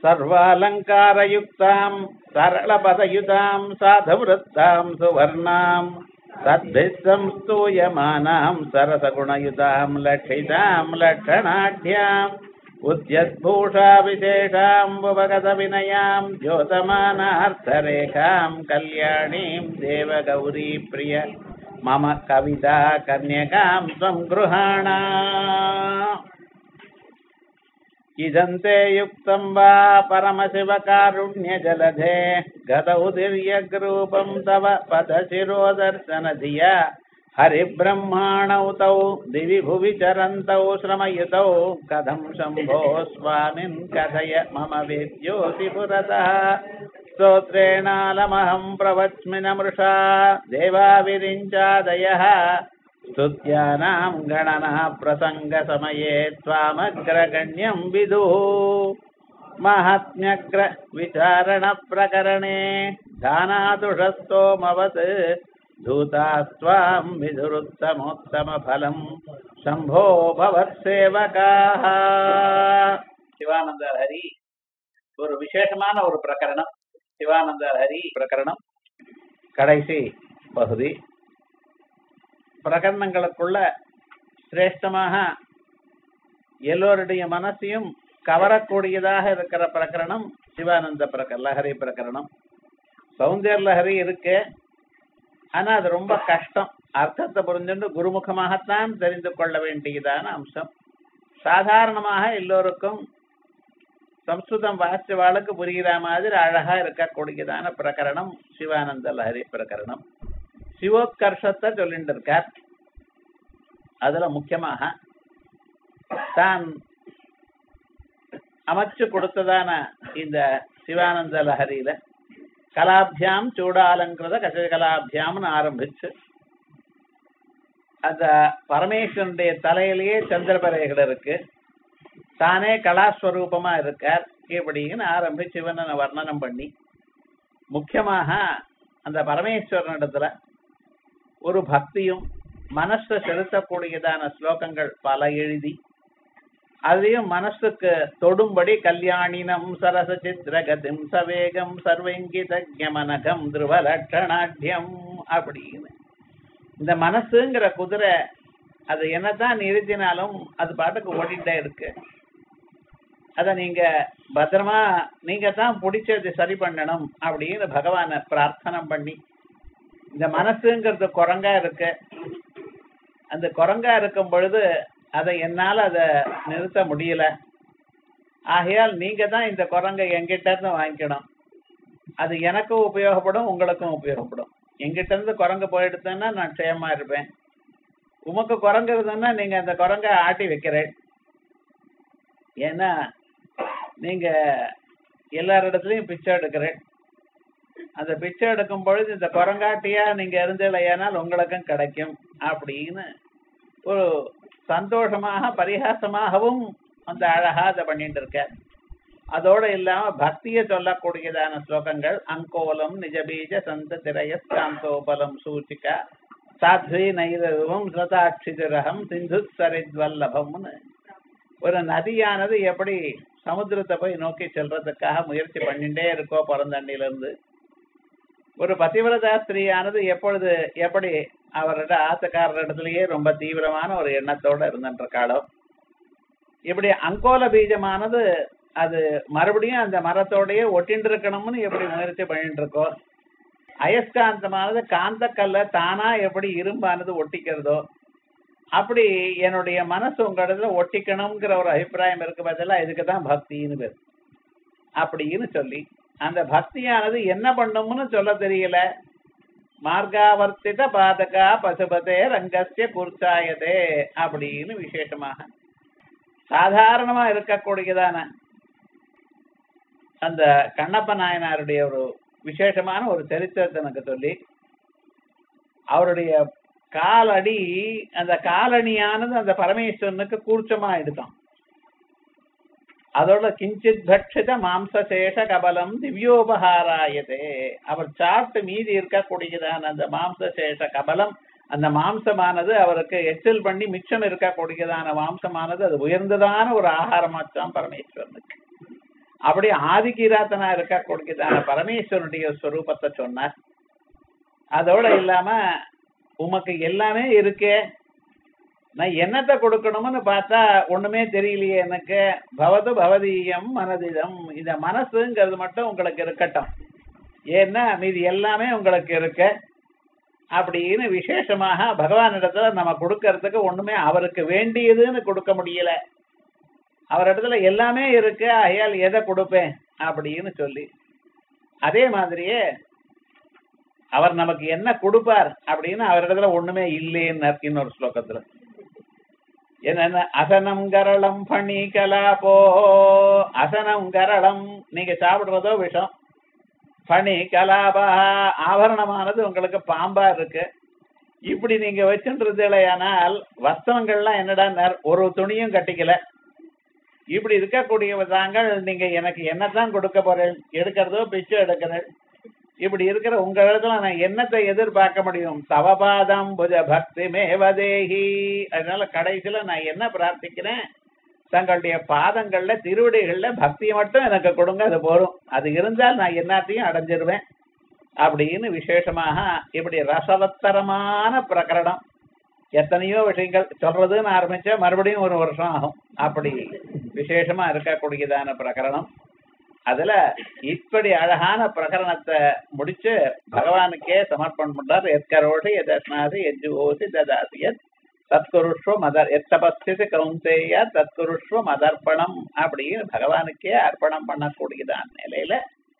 सर्वालङ्कारयुक्ताम् सरलपदयुताम् साधुवृत्ताम् सुवर्णाम् तद्भिः संस्तूयमानाम् सरसगुणयुताम् लक्षिताम् लक्षणाढ्याम् उद्यद्भूषा विशेषाम् उपगतविनयाम् द्योतमानार्थरेखाम् कल्याणीम् देवगौरी प्रिय मम कविता कन्यकाम् त्वम् गृहाणा इदन्ते युक्तम् वा परमशिवकारुण्यजलधे गतौ दिव्यग्रूपम् तव पदशिरोदर्शनधिया हरिब्रह्माणौ तौ दिवि भुवि चरन्तौ श्रमयुतौ कथं शम्भो स्वामिन् कथय मम वेद्योऽसि पुरतः स्तोत्रेणालमहं प्रवच्मि नमृषा देवाविरिञ्चादयः स्तुत्यानां गणनः प्रसङ्गसमये त्वामग्रगण्यं विदुः माहात्म्यग्र विचारणप्रकरणे दानातुषस्तोमवत् धूतास्त्वां विधुरुत्तमोत्तमफलम् शम्भो भवत्सेवकाः சிவானந்தர் ஹரி ஒரு விசேஷமான ஒரு பிரகரணம் சிவானந்தர் ஹரி பிரகரணம் கடைசி பகுதி பிரகரணங்களுக்குள்ள சிரேஷ்டமாக எல்லோருடைய மனசையும் கவரக்கூடியதாக இருக்கிற பிரகரணம் சிவானந்த பிரக லஹரி பிரகரணம் சௌந்தர்ய லஹரி இருக்கு ஆனா அது ரொம்ப கஷ்டம் அர்த்தத்தை புரிஞ்சுட்டு குருமுகமாகத்தான் தெரிந்து கொள்ள வேண்டியதான அம்சம் சாதாரணமாக எல்லோருக்கும் சம்ஸ்கிருதம் வாசிச்சவாளுக்கு புரிகிற மாதிரி அழகா இருக்கக்கூடியதான பிரகரணம் சிவானந்த லஹரி பிரகரணம் சிவோத்கர்ஷத்தை சொல்லிட்டு இருக்கார் அதுல முக்கியமாக தான் அமைச்சு கொடுத்ததான இந்த சிவானந்த லஹரியில கலாபியாம் சூடாலங்கிருத கசகலாபியாம்னு ஆரம்பிச்சு அந்த பரமேஸ்வரனுடைய தலையிலேயே சந்திரபரைகள் இருக்கு தானே கலாஸ்வரூபமா இருக்கார் இப்படின்னு ஆரம்பிச்சு இவனை வர்ணனம் பண்ணி முக்கியமாக அந்த பரமேஸ்வரனிடத்துல ஒரு பக்தியும் மனசை செலுத்தக்கூடியதான ஸ்லோகங்கள் பல எழுதி அதையும் மனசுக்கு தொடும்படி கல்யாணினம் சரச சித்திரகதிம் சவேகம் சர்வங்கிதமனகம் துருவ லட்சணாட்யம் அப்படின்னு இந்த மனசுங்கிற குதிரை அது என்னதான் நிறுத்தினாலும் அது பாட்டுக்கு ஓடிட்டே இருக்கு அத நீங்க பத்திரமா நீங்க தான் பிடிச்சது சரி பண்ணணும் அப்படின்னு பகவானை பிரார்த்தனை பண்ணி இந்த மனசுங்கிறது குரங்கா இருக்கு அந்த குரங்கா இருக்கும் பொழுது அதை என்னால அதை நிறுத்த முடியல ஆகையால் நீங்க தான் இந்த குரங்கை எங்கிட்ட இருந்து வாங்கிக்கணும் அது எனக்கும் உபயோகப்படும் உங்களுக்கும் உபயோகப்படும் எங்கிட்ட இருந்து குரங்கு போயிடுதுன்னா நான் க்ஷேமா இருப்பேன் உமக்கு குரங்கு இருந்ததுன்னா நீங்க அந்த குரங்கை ஆட்டி வைக்கிறேன் ஏன்னா நீங்க எல்லாரிடத்துலயும் பிச்சை எடுக்கிறேன் அந்த பிச்சை எடுக்கும் பொழுது இந்த குரங்காட்டியா நீங்க இருந்தலையானால் உங்களுக்கும் கிடைக்கும் அப்படின்னு ஒரு சந்தோஷமாக பரிகாசமாகவும் அந்த அழகா அதை பண்ணிட்டு இருக்க அதோட இல்லாம பக்திய சொல்லக்கூடியதான ஸ்லோகங்கள் அங்கோலம் நிஜபீஜ சந்த திரயஸ்காந்தோபலம் சூச்சிகா சாத்வி நைரவம் ஸ்ரதாட்சிதிரகம் சிந்து சரித்வல்லபம்னு ஒரு நதியானது எப்படி சமுத்திரத்தை போய் நோக்கி செல்றதுக்காக முயற்சி பண்ணிட்டே இருக்கோ பிறந்தண்ணில இருந்து ஒரு பதிவிரதா ஸ்திரீயானது எப்பொழுது எப்படி அவரோட ஆத்துக்காரர் இடத்துலயே ரொம்ப தீவிரமான ஒரு எண்ணத்தோட இருந்துன்ற காலம் இப்படி அங்கோல பீஜமானது அது மறுபடியும் அந்த மரத்தோடயே ஒட்டின்னு இருக்கணும்னு எப்படி முயற்சி பண்ணிட்டு இருக்கோ அயஸ்காந்தமானது காந்தக்கல்ல தானா எப்படி இரும்பானது ஒட்டிக்கிறதோ அப்படி என்னுடைய மனசு உங்க இடத்துல ஒட்டிக்கணுங்கிற ஒரு அபிப்பிராயம் இருக்கு பதிலா இதுக்கு தான் பக்தின்னு பேர் அப்படின்னு சொல்லி அந்த பக்தியானது என்ன பண்ணும்னு சொல்ல தெரியல மார்காவர்த்தித பாதகா பசுபதே ரங்கஸ்ய குர்ச்சாயதே அப்படின்னு விசேஷமாக சாதாரணமா இருக்கக்கூடியதான அந்த கண்ணப்ப நாயனாருடைய ஒரு விசேஷமான ஒரு சரித்திரத்தை எனக்கு சொல்லி அவருடைய காலடி அந்த காலணியானது அந்த பரமேஸ்வரனுக்கு கூர்ச்சமா எடுத்தான் அதோட கிஞ்சித் பட்சித மாம்சசேஷ கபலம் திவ்யோபகாராயதே அவர் சாப்பிட்டு மீதி இருக்கக்கூடியதான அந்த மாம்சசேஷ கபலம் அந்த மாம்சமானது அவருக்கு எச்சில் பண்ணி மிச்சம் இருக்கக்கூடியதான மாம்சமானது அது உயர்ந்ததான ஒரு ஆகாரமாச்சாம் பரமேஸ்வரனுக்கு அப்படி ஆதிகிராத்தனா இருக்கக்கூடியதான பரமேஸ்வரனுடைய ஸ்வரூபத்தை சொன்னார் அதோட இல்லாம உமக்கு எல்லாமே இருக்கே நான் என்னத்தை கொடுக்கணும்னு பார்த்தா ஒண்ணுமே தெரியலையே எனக்கு பவது பவதீயம் மனதிதம் இந்த மனசுங்கிறது மட்டும் உங்களுக்கு இருக்கட்டும் ஏன்னா மீதி எல்லாமே உங்களுக்கு இருக்கு அப்படின்னு விசேஷமாக பகவானிடத்துல நம்ம கொடுக்கறதுக்கு ஒண்ணுமே அவருக்கு வேண்டியதுன்னு கொடுக்க முடியல அவரிடத்துல எல்லாமே இருக்கு ஆகையால் எதை கொடுப்பேன் அப்படின்னு சொல்லி அதே மாதிரியே அவர் நமக்கு என்ன கொடுப்பார் அப்படின்னு அவரிடத்துல ஒண்ணுமே இல்லைன்னு இன்னொரு ஸ்லோகத்துல என்னென்ன அசனம் கரளம் பணி கலாபோ அசனம் கரளம் நீங்க சாப்பிடுறதோ விஷம் பணி கலாபா ஆபரணமானது உங்களுக்கு பாம்பா இருக்கு இப்படி நீங்க வச்சுன்றதுலையானால் வஸ்திரங்கள்லாம் என்னடா ஒரு துணியும் கட்டிக்கல இப்படி இருக்கக்கூடிய தாங்கள் நீங்க எனக்கு என்னத்தான் கொடுக்க போறேன் எடுக்கிறதோ பிச்சை எடுக்கிறேன் இப்படி இருக்கிற உங்க இடத்துல நான் என்னத்தை எதிர்பார்க்க முடியும் தவபாதம் புஜ பக்தி மேவதேகி அதனால கடைசியில நான் என்ன பிரார்த்திக்கிறேன் தங்களுடைய பாதங்கள்ல திருவடிகள்ல பக்தியை மட்டும் எனக்கு கொடுங்க அது போரும் அது இருந்தால் நான் எல்லாத்தையும் அடைஞ்சிருவேன் அப்படின்னு விசேஷமாக இப்படி ரசவத்தரமான பிரகரணம் எத்தனையோ விஷயங்கள் சொல்றதுன்னு ஆரம்பிச்சா மறுபடியும் ஒரு வருஷம் ஆகும் அப்படி விசேஷமா இருக்கக்கூடியதான பிரகரணம் அதுல இப்படி அழகான பிரகரணத்தை முடிச்சு பகவானுக்கே சமர்ப்பணம் பண்றார் எத்கரோஷி எதஸ்னாசி எஜ்ஜுவோசி ததாசி எத் தத்குருஷ்வ மதர் எத்தபஸ்தி கௌந்தேய தத்குருஷ்வ மதர்ப்பணம் அப்படின்னு பகவானுக்கே அர்ப்பணம் பண்ணக்கூடியதான் நிலையில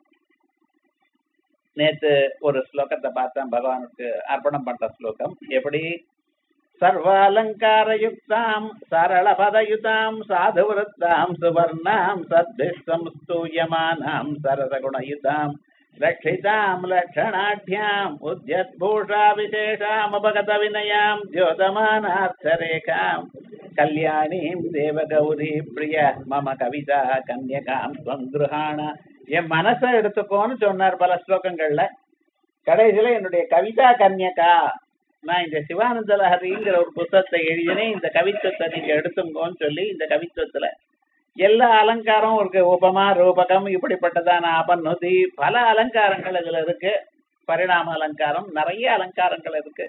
நேத்து ஒரு ஸ்லோகத்தை பார்த்தேன் பகவானுக்கு அர்ப்பணம் பண்ற ஸ்லோகம் எப்படி சர்வாலங்காரயுக்தாம் சரளபதயுதாம் சாதுவிருத்தாம் சுவர்ணாம் சத்பிஷ்டம் ஸ்தூயமானாம் சரசகுணயுதாம் ரட்சிதாம் லக்ஷணாఢ్యాம் உத்யத்பூஷா விசேஷாம் அபகத வினயாம் தியோதமானார்த்தரேகாம் கல்யாணீம் தேவகௌரி பிரிய மம கவிதா கன்யகாம் ஸ்வங்கிருஹாண என் மனசை எடுத்துக்கோன்னு சொன்னார் பல ஸ்லோகங்கள்ல கடைசியில என்னுடைய கவிதா கன்யகா நான் இந்த சிவானந்த லஹரிங்கிற ஒரு புத்தகத்தை எழுதினேன் இந்த கவித்துவத்தை நீங்க எடுத்துங்கோன்னு சொல்லி இந்த கவித்துவத்துல எல்லா அலங்காரம் இருக்கு உபமா ரூபகம் இப்படிப்பட்டதான அபநுதி பல அலங்காரங்கள் இதுல இருக்கு பரிணாம அலங்காரம் நிறைய அலங்காரங்கள் இருக்கு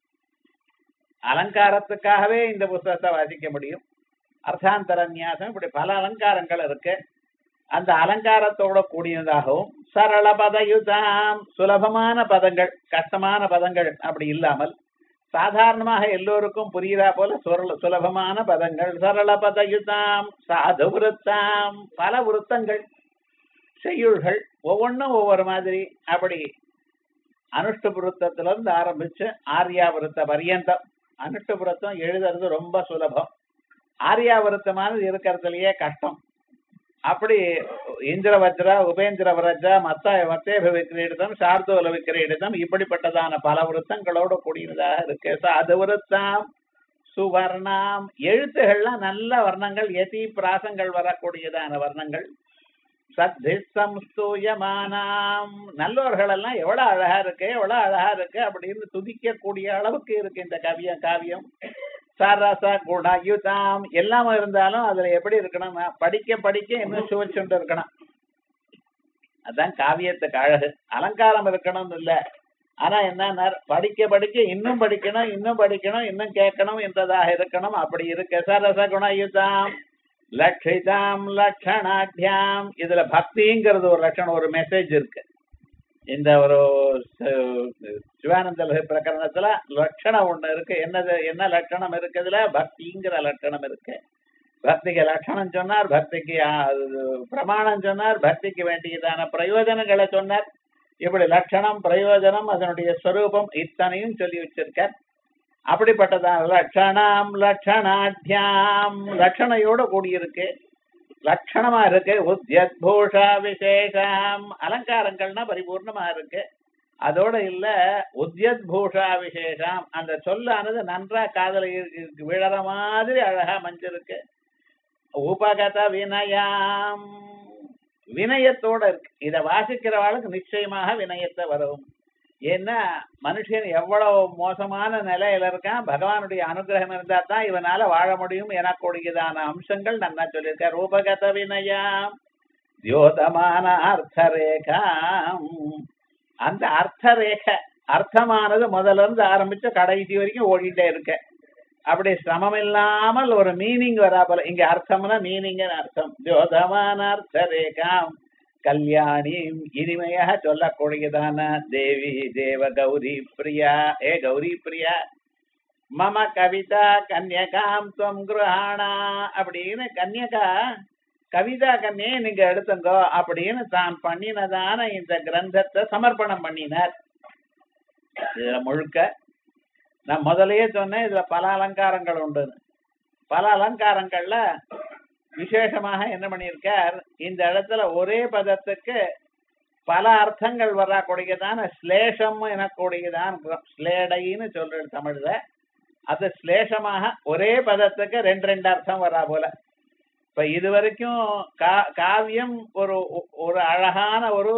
அலங்காரத்துக்காகவே இந்த புத்தகத்தை வாசிக்க முடியும் அர்த்தாந்தர நியாசம் இப்படி பல அலங்காரங்கள் இருக்கு அந்த அலங்காரத்தோட கூடியதாகவும் சரள பதயுதாம் சுலபமான பதங்கள் கஷ்டமான பதங்கள் அப்படி இல்லாமல் சாதாரணமாக எல்லோருக்கும் புரியுதா போல சுரல சுலபமான பதங்கள் சரள பதயுதாம் சாது விருத்தாம் பல விருத்தங்கள் செய்யுள்கள் ஒவ்வொன்றும் ஒவ்வொரு மாதிரி அப்படி அனுஷ்ட விருத்தத்துல இருந்து ஆரம்பிச்சு ஆர்யாவிருத்த பரியந்தம் அனுஷ்ட விருத்தம் எழுதுறது ரொம்ப சுலபம் ஆர்யாவிருத்தமானது இருக்கிறதுலயே கஷ்டம் அப்படி இந்திர வஜ்ரா உபேந்திர வரஜா மத்த மத்தேப விக்கிரீடிதம் சார்தோல விக்கிரீடிதம் இப்படிப்பட்டதான பல விருத்தங்களோட கூடியதாக இருக்கு அது விருத்தம் சுவர்ணாம் எழுத்துகள்லாம் நல்ல வர்ணங்கள் எதி பிராசங்கள் வரக்கூடியதான வர்ணங்கள் சத்திஸ்தம் ஸ்தூயமானாம் நல்லவர்கள் எல்லாம் எவ்வளவு அழகா இருக்கு எவ்வளவு அழகா இருக்கு அப்படின்னு துதிக்கக்கூடிய அளவுக்கு இருக்கு இந்த கவியம் காவியம் சரச குணயுதாம் எல்லாம் இருந்தாலும் அதுல எப்படி இருக்கணும் படிக்க படிக்க இன்னும் சுவைச்சுண்டு இருக்கணும் அதான் காவியத்துக்கு அழகு அலங்காரம் இருக்கணும்னு இல்ல ஆனா என்ன படிக்க படிக்க இன்னும் படிக்கணும் இன்னும் படிக்கணும் இன்னும் கேட்கணும் என்றதாக இருக்கணும் அப்படி இருக்கு சரச குணயுதாம் லட்சிதாம் லட்சணாட்யாம் இதுல பக்திங்கிறது ஒரு லட்சணம் ஒரு மெசேஜ் இருக்கு இந்த ஒரு சிவானந்த பிரகரணத்துல லட்சணம் ஒண்ணு இருக்கு என்னது என்ன லட்சணம் இருக்குதுல பக்திங்கிற லட்சணம் இருக்கு பக்திக்கு லட்சணம் சொன்னார் பக்திக்கு பிரமாணம் சொன்னார் பக்திக்கு வேண்டியதான பிரயோஜனங்களை சொன்னார் இப்படி லட்சணம் பிரயோஜனம் அதனுடைய ஸ்வரூபம் இத்தனையும் சொல்லி வச்சிருக்கார் அப்படிப்பட்டதான் லட்சணம் லட்சணாட்யாம் லட்சணையோட கூடியிருக்கு லட்சணமா இருக்கு உத்யத் பூஷா விசேஷம் அலங்காரங்கள்னா பரிபூர்ணமா இருக்கு அதோட இல்ல உத்யத் பூஷா விசேஷம் அந்த சொல்லானது நன்றா காதல விழற மாதிரி அழகா மஞ்சிருக்கு உபகத வினயாம் வினயத்தோட இருக்கு இத வாசிக்கிறவாளுக்கு நிச்சயமாக வினயத்தை வரும் ஏன்னா மனுஷன் எவ்வளவு மோசமான நிலையில இருக்கான் பகவானுடைய அனுகிரகம் இருந்தா தான் இவனால வாழ முடியும் எனக்கூடியதான அம்சங்கள் நன்னா சொல்லியிருக்கார் ரூபகத வினயாம் தியோதமான அர்த்தரேகாம் அந்த அர்த்தரேகை அர்த்தமானது முதல்ல இருந்து ஆரம்பிச்சு கடைசி வரைக்கும் ஓடிட்டே இருக்க அப்படி சிரமம் இல்லாமல் ஒரு மீனிங் வராபல இங்க அர்த்தம்னா மீனிங் அர்த்தம் தியோதமான அர்த்தரேகாம் கல்யாணி இனிமையாக சொல்லக்கூடியதான தேவி தேவ கௌரி பிரியா ஏ கௌரி பிரியா மம கவிதா கன்யகாம் துவம் கிரஹாணா அப்படின்னு கன்யகா கவிதா கன்னியை நீங்க எடுத்துங்கோ அப்படின்னு தான் பண்ணினதான இந்த கிரந்தத்தை சமர்ப்பணம் பண்ணினார் இதுல முழுக்க நான் முதல்லயே சொன்னேன் இதுல பல அலங்காரங்கள் உண்டுன்னு பல அலங்காரங்கள்ல விசேஷமாக என்ன பண்ணியிருக்கார் இந்த இடத்துல ஒரே பதத்துக்கு பல அர்த்தங்கள் வரக்கூடியதான ஸ்லேஷம் எனக்கூடியதான் ஸ்லேடைன்னு சொல்றது தமிழ்ல அது ஸ்லேஷமாக ஒரே பதத்துக்கு ரெண்டு ரெண்டு அர்த்தம் வரா போல இப்ப இது வரைக்கும் கா காவியம் ஒரு ஒரு அழகான ஒரு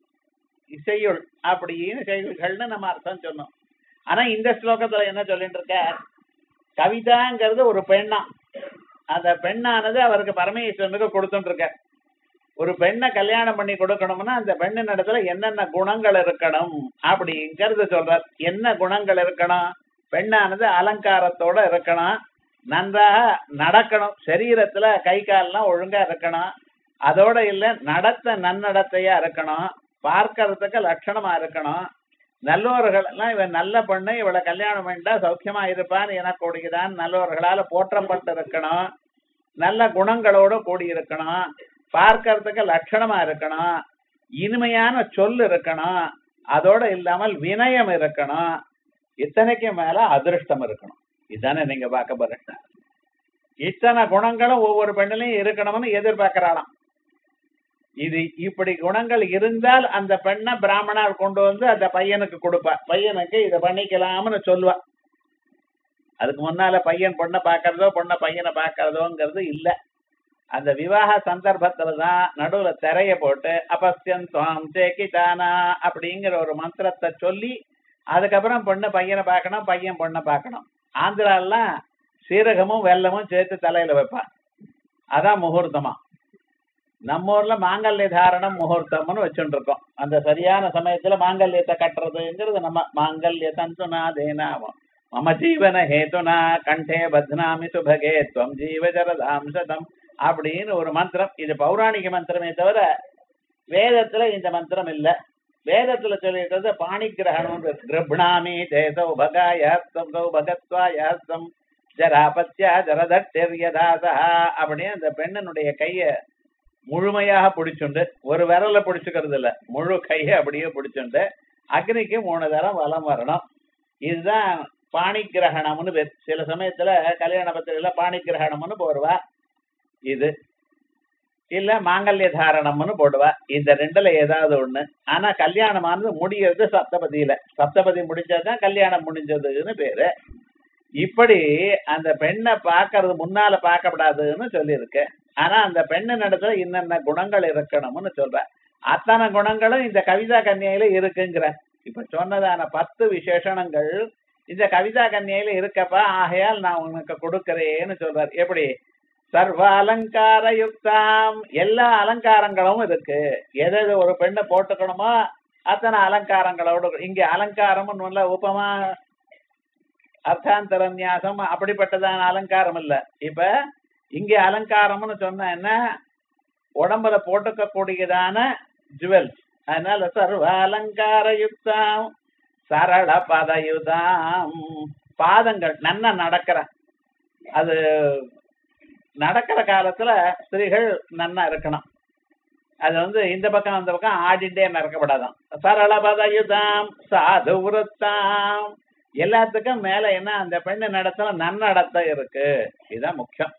இசையுள் அப்படின்னு செய்யுள்கள்னு நம்ம அர்த்தம் சொன்னோம் ஆனா இந்த ஸ்லோகத்துல என்ன சொல்லிட்டு இருக்க கவிதாங்கிறது ஒரு பெண்ணா அந்த பெண்ணானது அவருக்கு பரமேஸ்வரனுக்கு கொடுத்துட்டு இருக்க ஒரு பெண்ணை கல்யாணம் பண்ணி கொடுக்கணும்னா அந்த பெண்ணின் இடத்துல என்னென்ன குணங்கள் இருக்கணும் அப்படிங்கிறது சொல்றார் என்ன குணங்கள் இருக்கணும் பெண்ணானது அலங்காரத்தோட இருக்கணும் நன்றாக நடக்கணும் சரீரத்துல கை கால்லாம் ஒழுங்கா இருக்கணும் அதோட இல்ல நடத்த நன்னடத்தையா இருக்கணும் பார்க்கறதுக்கு லட்சணமா இருக்கணும் நல்லோர்கள் எல்லாம் இவன் நல்ல பொண்ணு இவளை கல்யாணம் பண்ணிட்டா சௌக்கியமா இருப்பான்னு எனக்கூடியதான் நல்லோர்களால போற்றப்பட்டு இருக்கணும் நல்ல குணங்களோட கூடி இருக்கணும் பார்க்கறதுக்கு லட்சணமா இருக்கணும் இனிமையான சொல் இருக்கணும் அதோட இல்லாமல் வினயம் இருக்கணும் இத்தனைக்கு மேல அதிருஷ்டம் இருக்கணும் இதுதானே நீங்க பார்க்க போறீங்க இத்தனை குணங்களும் ஒவ்வொரு பெண்ணிலையும் இருக்கணும்னு எதிர்பார்க்கிறாளாம் இது இப்படி குணங்கள் இருந்தால் அந்த பெண்ணை பிராமணர் கொண்டு வந்து அந்த பையனுக்கு கொடுப்பா பையனுக்கு இதை பண்ணிக்கலாம்னு சொல்லுவா அதுக்கு முன்னால பையன் பொண்ணை பார்க்கறதோ பொண்ணை பையனை பார்க்கறதோங்கிறது இல்ல அந்த விவாக சந்தர்ப்பத்துல தான் நடுவுல திரைய போட்டு அபஸ்யன் துவாம் சேக்கிதானா அப்படிங்கிற ஒரு மந்திரத்தை சொல்லி அதுக்கப்புறம் பொண்ணு பையனை பார்க்கணும் பையன் பொண்ணை பார்க்கணும் ஆந்திராலாம் சீரகமும் வெல்லமும் சேர்த்து தலையில வைப்பா அதான் முகூர்த்தமா நம்ம ஊர்ல மாங்கல்ய தாரணம் முகூர்த்தம்னு வச்சுட்டு இருக்கோம் அந்த சரியான சமயத்துல மாங்கல்யத்தை கட்டுறதுங்கிறது நம்ம மாங்கல்ய தந்துனா தேனாமம் மம ஜீவன ஹேதுனா கண்டே பத்னாமி சுபகே துவம் ஜீவ ஜரதாம் சதம் அப்படின்னு ஒரு மந்திரம் இது பௌராணிக மந்திரமே தவிர வேதத்துல இந்த மந்திரம் இல்ல வேதத்துல சொல்லிட்டு பாணி கிரகணம் கிருப்ணாமி தேசௌ பகாயஸ்தம் பகத்வாயஸ்தம் ஜராபத்யா ஜரதட்டெரியதாசா அப்படின்னு அந்த பெண்ணனுடைய கைய முழுமையாக பிடிச்சுண்டு ஒரு விரல பிடிச்சுக்கிறது இல்ல முழு கையை அப்படியே பிடிச்சுண்டு அக்னிக்கு மூணு தரம் வலம் வரணும் இதுதான் பாணி கிரகணம்னு பேர் சில சமயத்துல கல்யாண பத்திரிகையில பாணி கிரகணம்னு போடுவா இது இல்ல மாங்கல்ய தாரணம்னு போடுவா இந்த ரெண்டுல ஏதாவது ஒண்ணு ஆனா கல்யாணமானது முடியறது சப்தபதியில சப்தபதி முடிஞ்சதுதான் கல்யாணம் முடிஞ்சதுன்னு பேரு இப்படி அந்த பெண்ணை பார்க்கறது முன்னால பார்க்கப்படாதுன்னு சொல்லியிருக்கு ஆனா அந்த பெண்ணு நடத்துல இன்னென்ன குணங்கள் இருக்கணும்னு சொல்ற அத்தனை குணங்களும் இந்த கவிதா கன்னியில இருக்குங்கிற இப்ப சொன்னதான பத்து விசேஷணங்கள் இந்த கவிதா கன்னியில இருக்கப்பா ஆகையால் நான் உனக்கு கொடுக்கிறேன்னு சொல்றார் எப்படி சர்வ அலங்கார யுக்தாம் எல்லா அலங்காரங்களும் இருக்கு எது எது ஒரு பெண்ணை போட்டுக்கணுமோ அத்தனை அலங்காரங்களோட இங்க அலங்காரம்னு நல்ல உபமா அர்த்தாந்தர நியாசம் அப்படிப்பட்டதான அலங்காரம் இல்ல இப்ப இங்க அலங்காரம்னு சொன்ன என்ன உடம்புல போட்டுக்க கூடியதான ஜுவல்ஸ் அதனால சர்வ அலங்கார யுக்தாம் சரள பதயுதாம் பாதங்கள் நன்னா நடக்கிற அது நடக்கிற காலத்துல ஸ்திரீகள் நன்னா இருக்கணும் அது வந்து இந்த பக்கம் அந்த பக்கம் ஆடிட்டே நடக்கப்படாதான் சரள பதயுதாம் சாது விருத்தாம் எல்லாத்துக்கும் மேல என்ன அந்த பெண்ணு நடத்தல நன்னடத்தை இருக்கு இதுதான் முக்கியம்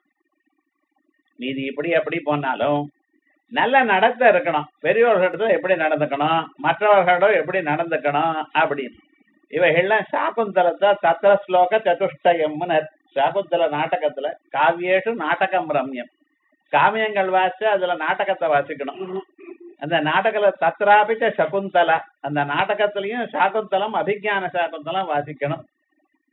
மீதி இப்படி அப்படி போனாலும் நல்ல நடத்த இருக்கணும் பெரியவர்களிடத்துல எப்படி நடந்துக்கணும் மற்றவர்களிடம் எப்படி நடந்துக்கணும் அப்படின்னு இவைகள்லாம் சாகுந்தலத்தை தத்திர ஸ்லோக சதுஷ்டயம்னு சாகுந்தல நாடகத்துல காவியேஷு நாடகம் ரம்யம் காவியங்கள் வாசிச்சு அதுல நாடகத்தை வாசிக்கணும் அந்த நாடகத்துல தத்ராபிச்ச சகுந்தலா அந்த நாடகத்திலையும் சாகுந்தலம் அபிஜான சாகுந்தலம் வாசிக்கணும்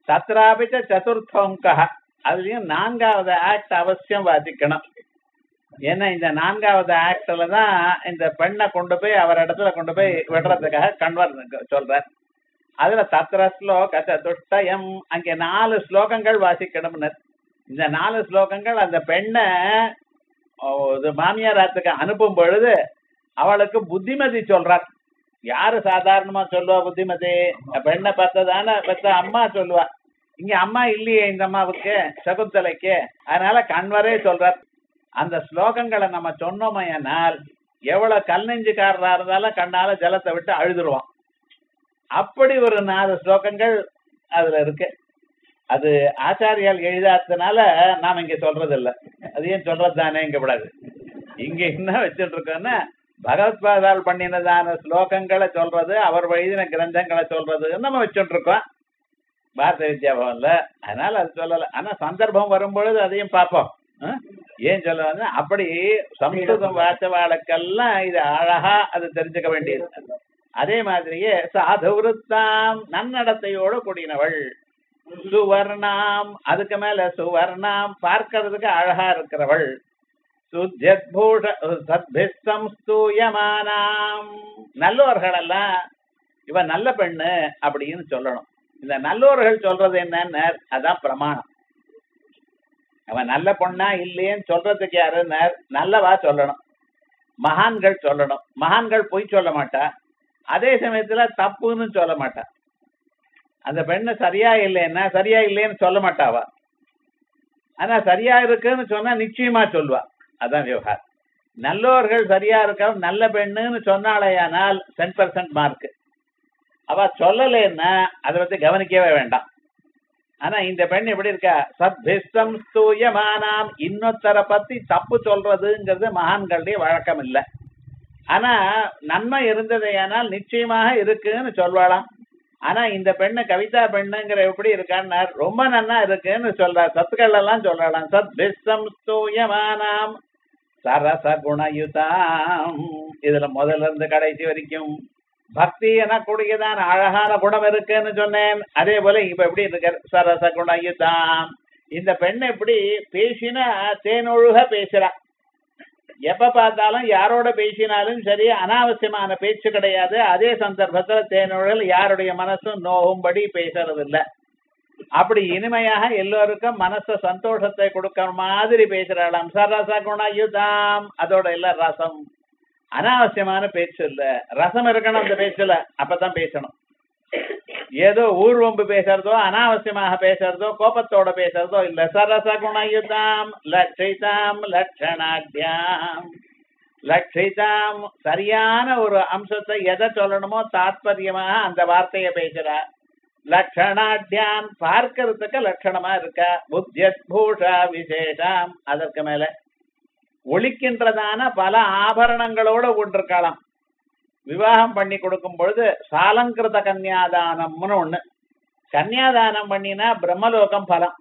தத்ராபிச்ச சதுர்த்தோங்க அதுலயும் நான்காவது ஆக்ட் அவசியம் வாசிக்கணும் ஏன்னா இந்த நான்காவது ஆக்ட்ல தான் இந்த பெண்ணை கொண்டு போய் அவர் இடத்துல கொண்டு போய் விடுறதுக்காக கன்வர் சொல்றார் அதுல தத்திர ஸ்லோக சதுஷ்டயம் அங்கே நாலு ஸ்லோகங்கள் வாசிக்கணும்னு இந்த நாலு ஸ்லோகங்கள் அந்த பெண்ணை ஓ, இது மாமியாராத்துக்கு அனுப்பும் பொழுது அவளுக்கு புத்திமதி சொல்றார் யாரு சாதாரணமா சொல்லுவா புத்திமதி பெண்ணை பார்த்ததான பெத்த அம்மா சொல்லுவா இங்க அம்மா இல்லையே இந்த அம்மாவுக்கு சகுந்தலைக்கு அதனால கண்வரே சொல்றார் அந்த ஸ்லோகங்களை நம்ம சொன்னோமையானால் எவ்வளவு கல் நெஞ்சுக்காரரா இருந்தாலும் கண்ணால ஜலத்தை விட்டு அழுதுருவான் அப்படி ஒரு நாலு ஸ்லோகங்கள் அதுல இருக்கு அது ஆச்சாரியால் எழுதாததுனால நாம இங்க சொல்றது இல்ல அது ஏன் சொல்றது தானே இங்க கூடாது இங்க என்ன வச்சுட்டு இருக்கோம்னா பகவத்பாதால் பண்ணினதான ஸ்லோகங்களை சொல்றது அவர் எழுதின கிரந்தங்களை சொல்றதுன்னு நம்ம வச்சுட்டு இருக்கோம் பாரத வித்யா பவன்ல அதனால அது சொல்லல ஆனா சந்தர்ப்பம் வரும்பொழுது அதையும் பார்ப்போம் ஆ? ஏன் சொல்ல வந்து அப்படி சம்ஸ்கிருதம் வாச்சவாளுக்கெல்லாம் இது அழகா அது தெரிஞ்சுக்க வேண்டியது அதே மாதிரியே சாதுவிருத்தாம் நன்னடத்தையோடு கூடினவள் சுவர்ணாம் அதுக்கு மேல சுவர்ணாம் பார்க்கிறதுக்கு அழகா இருக்கிறவள் சுத்யத்பூஷ சத்பிஸ்தம் ஸ்தூயமானாம் நல்லோர்கள் எல்லாம் இவ நல்ல பெண்ணு அப்படின்னு சொல்லணும் இந்த நல்லோர்கள் சொல்றது என்னன்னு அதான் பிரமாணம் அவன் நல்ல பொண்ணா இல்லையேன்னு சொல்றதுக்கு யாருன்னு நல்லவா சொல்லணும் மகான்கள் சொல்லணும் மகான்கள் பொய் சொல்ல மாட்டா அதே சமயத்துல தப்புன்னு சொல்ல மாட்டா அந்த பெண்ணு சரியா இல்லைன்னா சரியா இல்லைன்னு சொல்ல மாட்டாவா ஆனா சரியா இருக்குன்னு சொன்னா நிச்சயமா சொல்லுவா அதான் விவகாரம் நல்லோர்கள் சரியா இருக்க நல்ல பெண்ணுன்னு சொன்னாலேயானால் டென் பர்சன்ட் மார்க் அவ சொல்லலைன்னா அதை பத்தி கவனிக்கவே வேண்டாம் ஆனா இந்த பெண் எப்படி இருக்கா சத்பிஸ்தம் ஸ்தூயமானாம் இன்னொருத்தரை பத்தி தப்பு சொல்றதுங்கிறது மகான்களுடைய வழக்கம் இல்லை ஆனா நன்மை இருந்ததையானால் நிச்சயமாக இருக்குன்னு சொல்வாளாம் ஆனா இந்த பெண்ணு கவிதா பெண்ணுங்கிற எப்படி இருக்கான்னு ரொம்ப நன்னா இருக்குன்னு சொல்றா சத்துக்கள் எல்லாம் சொல்றாளாம் சத் பிஸ்தம் ஸ்தூயமானாம் சரச குணயுதாம் இதுல முதல்ல இருந்து கடைசி வரைக்கும் பக்தி எனக்கூடியதான அழகான குணம் இருக்குன்னு சொன்னேன் அதே போல இப்ப எப்படி இருக்க சரச குணயுதாம் இந்த பெண் எப்படி பேசினா தேனொழுக பேசுறா எப்ப பார்த்தாலும் யாரோட பேசினாலும் சரி அனாவசியமான பேச்சு கிடையாது அதே சந்தர்ப்பத்துல தேனொழல் யாருடைய மனசும் நோகும்படி பேசுறது இல்ல அப்படி இனிமையாக எல்லோருக்கும் மனசு சந்தோஷத்தை கொடுக்கிற மாதிரி பேசுறாளாம் சரச குணயுதாம் அதோட இல்ல ரசம் அனாவசியமான பேச்சு இல்ல ரசம் இருக்கணும் அந்த பேச்சுல அப்பதான் பேசணும் ஏதோ ஊர்வம்பு பேசுறதோ அனாவசியமாக பேசுறதோ கோபத்தோட பேசுறதோ இல்ல சரச குணயுதாம் லட்சிதாம் லட்சணாத்யாம் லட்சிதாம் சரியான ஒரு அம்சத்தை எதை சொல்லணுமோ தாத்பரியமாக அந்த வார்த்தையை பேசுறா லட்சணாட்யான் பார்க்கறதுக்கு லட்சணமா இருக்கா புத்தியத் பூஷா விசேஷாம் அதற்கு மேல ஒழிக்கின்றதான பல ஆபரணங்களோட கொண்டிருக்கலாம் விவாகம் பண்ணி கொடுக்கும் பொழுது சாலங்கிருத கன்னியாதானம்னு ஒண்ணு கன்னியாதானம் பண்ணினா பிரம்மலோகம் பலம்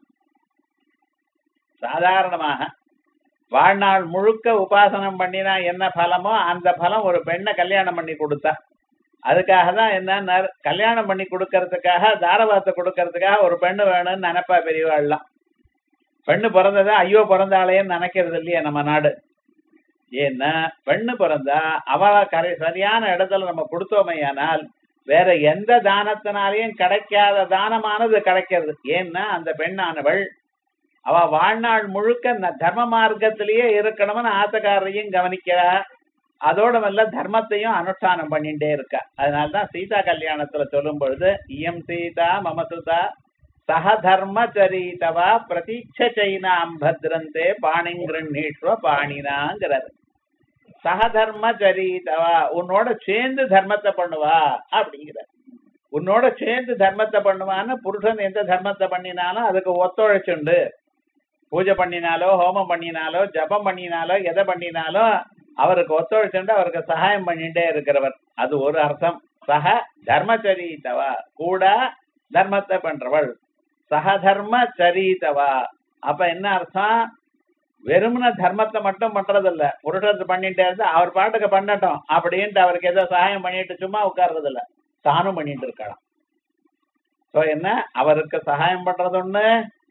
சாதாரணமாக வாழ்நாள் முழுக்க உபாசனம் பண்ணினா என்ன பலமோ அந்த பலம் ஒரு பெண்ணை கல்யாணம் பண்ணி கொடுத்தா அதுக்காக தான் என்ன கல்யாணம் பண்ணி கொடுக்கறதுக்காக தாரவாத்தை கொடுக்கறதுக்காக ஒரு பெண்ணு வேணும்னு நினைப்பா பெரியவாள்லாம் பெண்ணு பிறந்ததா ஐயோ பிறந்தாளேன்னு நினைக்கிறது இல்லையா நம்ம நாடு ஏன்னா பெண்ணு பிறந்தா அவளை கரை சரியான இடத்துல நம்ம கொடுத்தோமையானால் வேற எந்த தானத்தினாலையும் கிடைக்காத தானமானது கிடைக்கிறது ஏன்னா அந்த பெண்ணானவள் அவ வாழ்நாள் முழுக்க இந்த தர்ம மார்க்கத்திலேயே இருக்கணும்னு ஆத்தக்காரரையும் கவனிக்கிறா அதோட வல்ல தர்மத்தையும் அனுஷ்டானம் பண்ணிட்டே இருக்கா அதனால்தான் சீதா கல்யாணத்துல சொல்லும் பொழுது இயம் சீதா மமசுதா சக தர்மச்சரீதவா பிரதீட்ச சைனாம் பத்ரந்தே பாணிங்கிருஷ்வ பாணினாங்கிறார் சகதர்மச்சரீதவா உன்னோட சேர்ந்து தர்மத்தை பண்ணுவா அப்படிங்கிறார் உன்னோட சேர்ந்து தர்மத்தை பண்ணுவான்னு புருஷன் எந்த தர்மத்தை பண்ணினாலும் அதுக்கு ஒத்துழைச்சுண்டு பூஜை பண்ணினாலோ ஹோமம் பண்ணினாலோ ஜபம் பண்ணினாலோ எதை பண்ணினாலும் அவருக்கு ஒத்துழைச்சுண்டு அவருக்கு சகாயம் பண்ணிட்டே இருக்கிறவர் அது ஒரு அர்த்தம் சக தர்மச்சரீதவா கூட தர்மத்தை பண்றவள் சகதர்ம சரிதவா அப்ப என்ன அர்த்தம் வெறுமன தர்மத்தை மட்டும் பண்றது இல்ல புருஷத்து பண்ணிட்டே இருந்து அவர் பாட்டுக்கு பண்ணட்டும் அப்படின்ட்டு அவருக்கு ஏதோ சகாயம் பண்ணிட்டு சும்மா உட்கார்றது இல்ல தானும் பண்ணிட்டு இருக்கலாம் சோ என்ன அவருக்கு சகாயம் பண்றது ஒண்ணு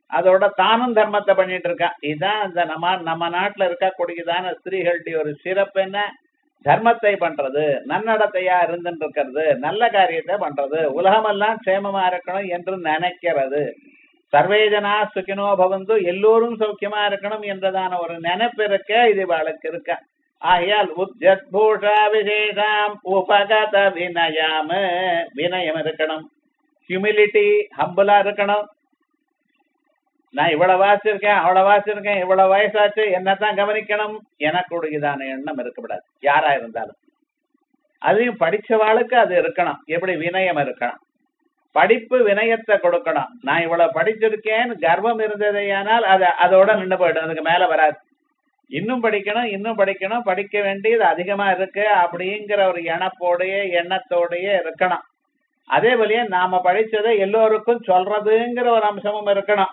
அதோட தானும் தர்மத்தை பண்ணிட்டு இருக்கான் இதுதான் இந்த நம்ம நம்ம நாட்டுல இருக்கக்கூடியதான ஸ்திரீகளுடைய ஒரு சிறப்பு என்ன தர்மத்தை பண்றது நன்னடத்தையா இருந்துட்டு இருக்கிறது நல்ல காரியத்தை பண்றது உலகமெல்லாம் க்ஷேமமா இருக்கணும் என்று நினைக்கிறது சர்வேஜனா சுகினோ பவந்து எல்லோரும் சௌக்கியமா இருக்கணும் என்றதான ஒரு நினைப்பு இருக்க இது இவளுக்கு இருக்க ஆகையால் உத்யத் பூஷா விசேஷாம் உபகத வினயாம வினயம் இருக்கணும் ஹியூமிலிட்டி ஹம்புலா இருக்கணும் நான் இவ்வளவு வாசிச்சிருக்கேன் அவ்வளவு வாசிச்சிருக்கேன் இவ்வளவு வயசாச்சு என்னத்தான் கவனிக்கணும் எனக்குடையதான எண்ணம் இருக்கக்கூடாது யாரா இருந்தாலும் அதையும் படிச்சவாளுக்கு அது இருக்கணும் எப்படி வினயம் இருக்கணும் படிப்பு வினயத்தை கொடுக்கணும் நான் இவ்வளவு படிச்சிருக்கேன்னு கர்வம் இருந்ததையானால் அது அதோட நின்று போயிடும் அதுக்கு மேல வராது இன்னும் படிக்கணும் இன்னும் படிக்கணும் படிக்க வேண்டியது அதிகமா இருக்கு அப்படிங்கிற ஒரு எண்ணப்போடைய எண்ணத்தோடயே இருக்கணும் அதே போலயே நாம படிச்சதை எல்லோருக்கும் சொல்றதுங்கிற ஒரு அம்சமும் இருக்கணும்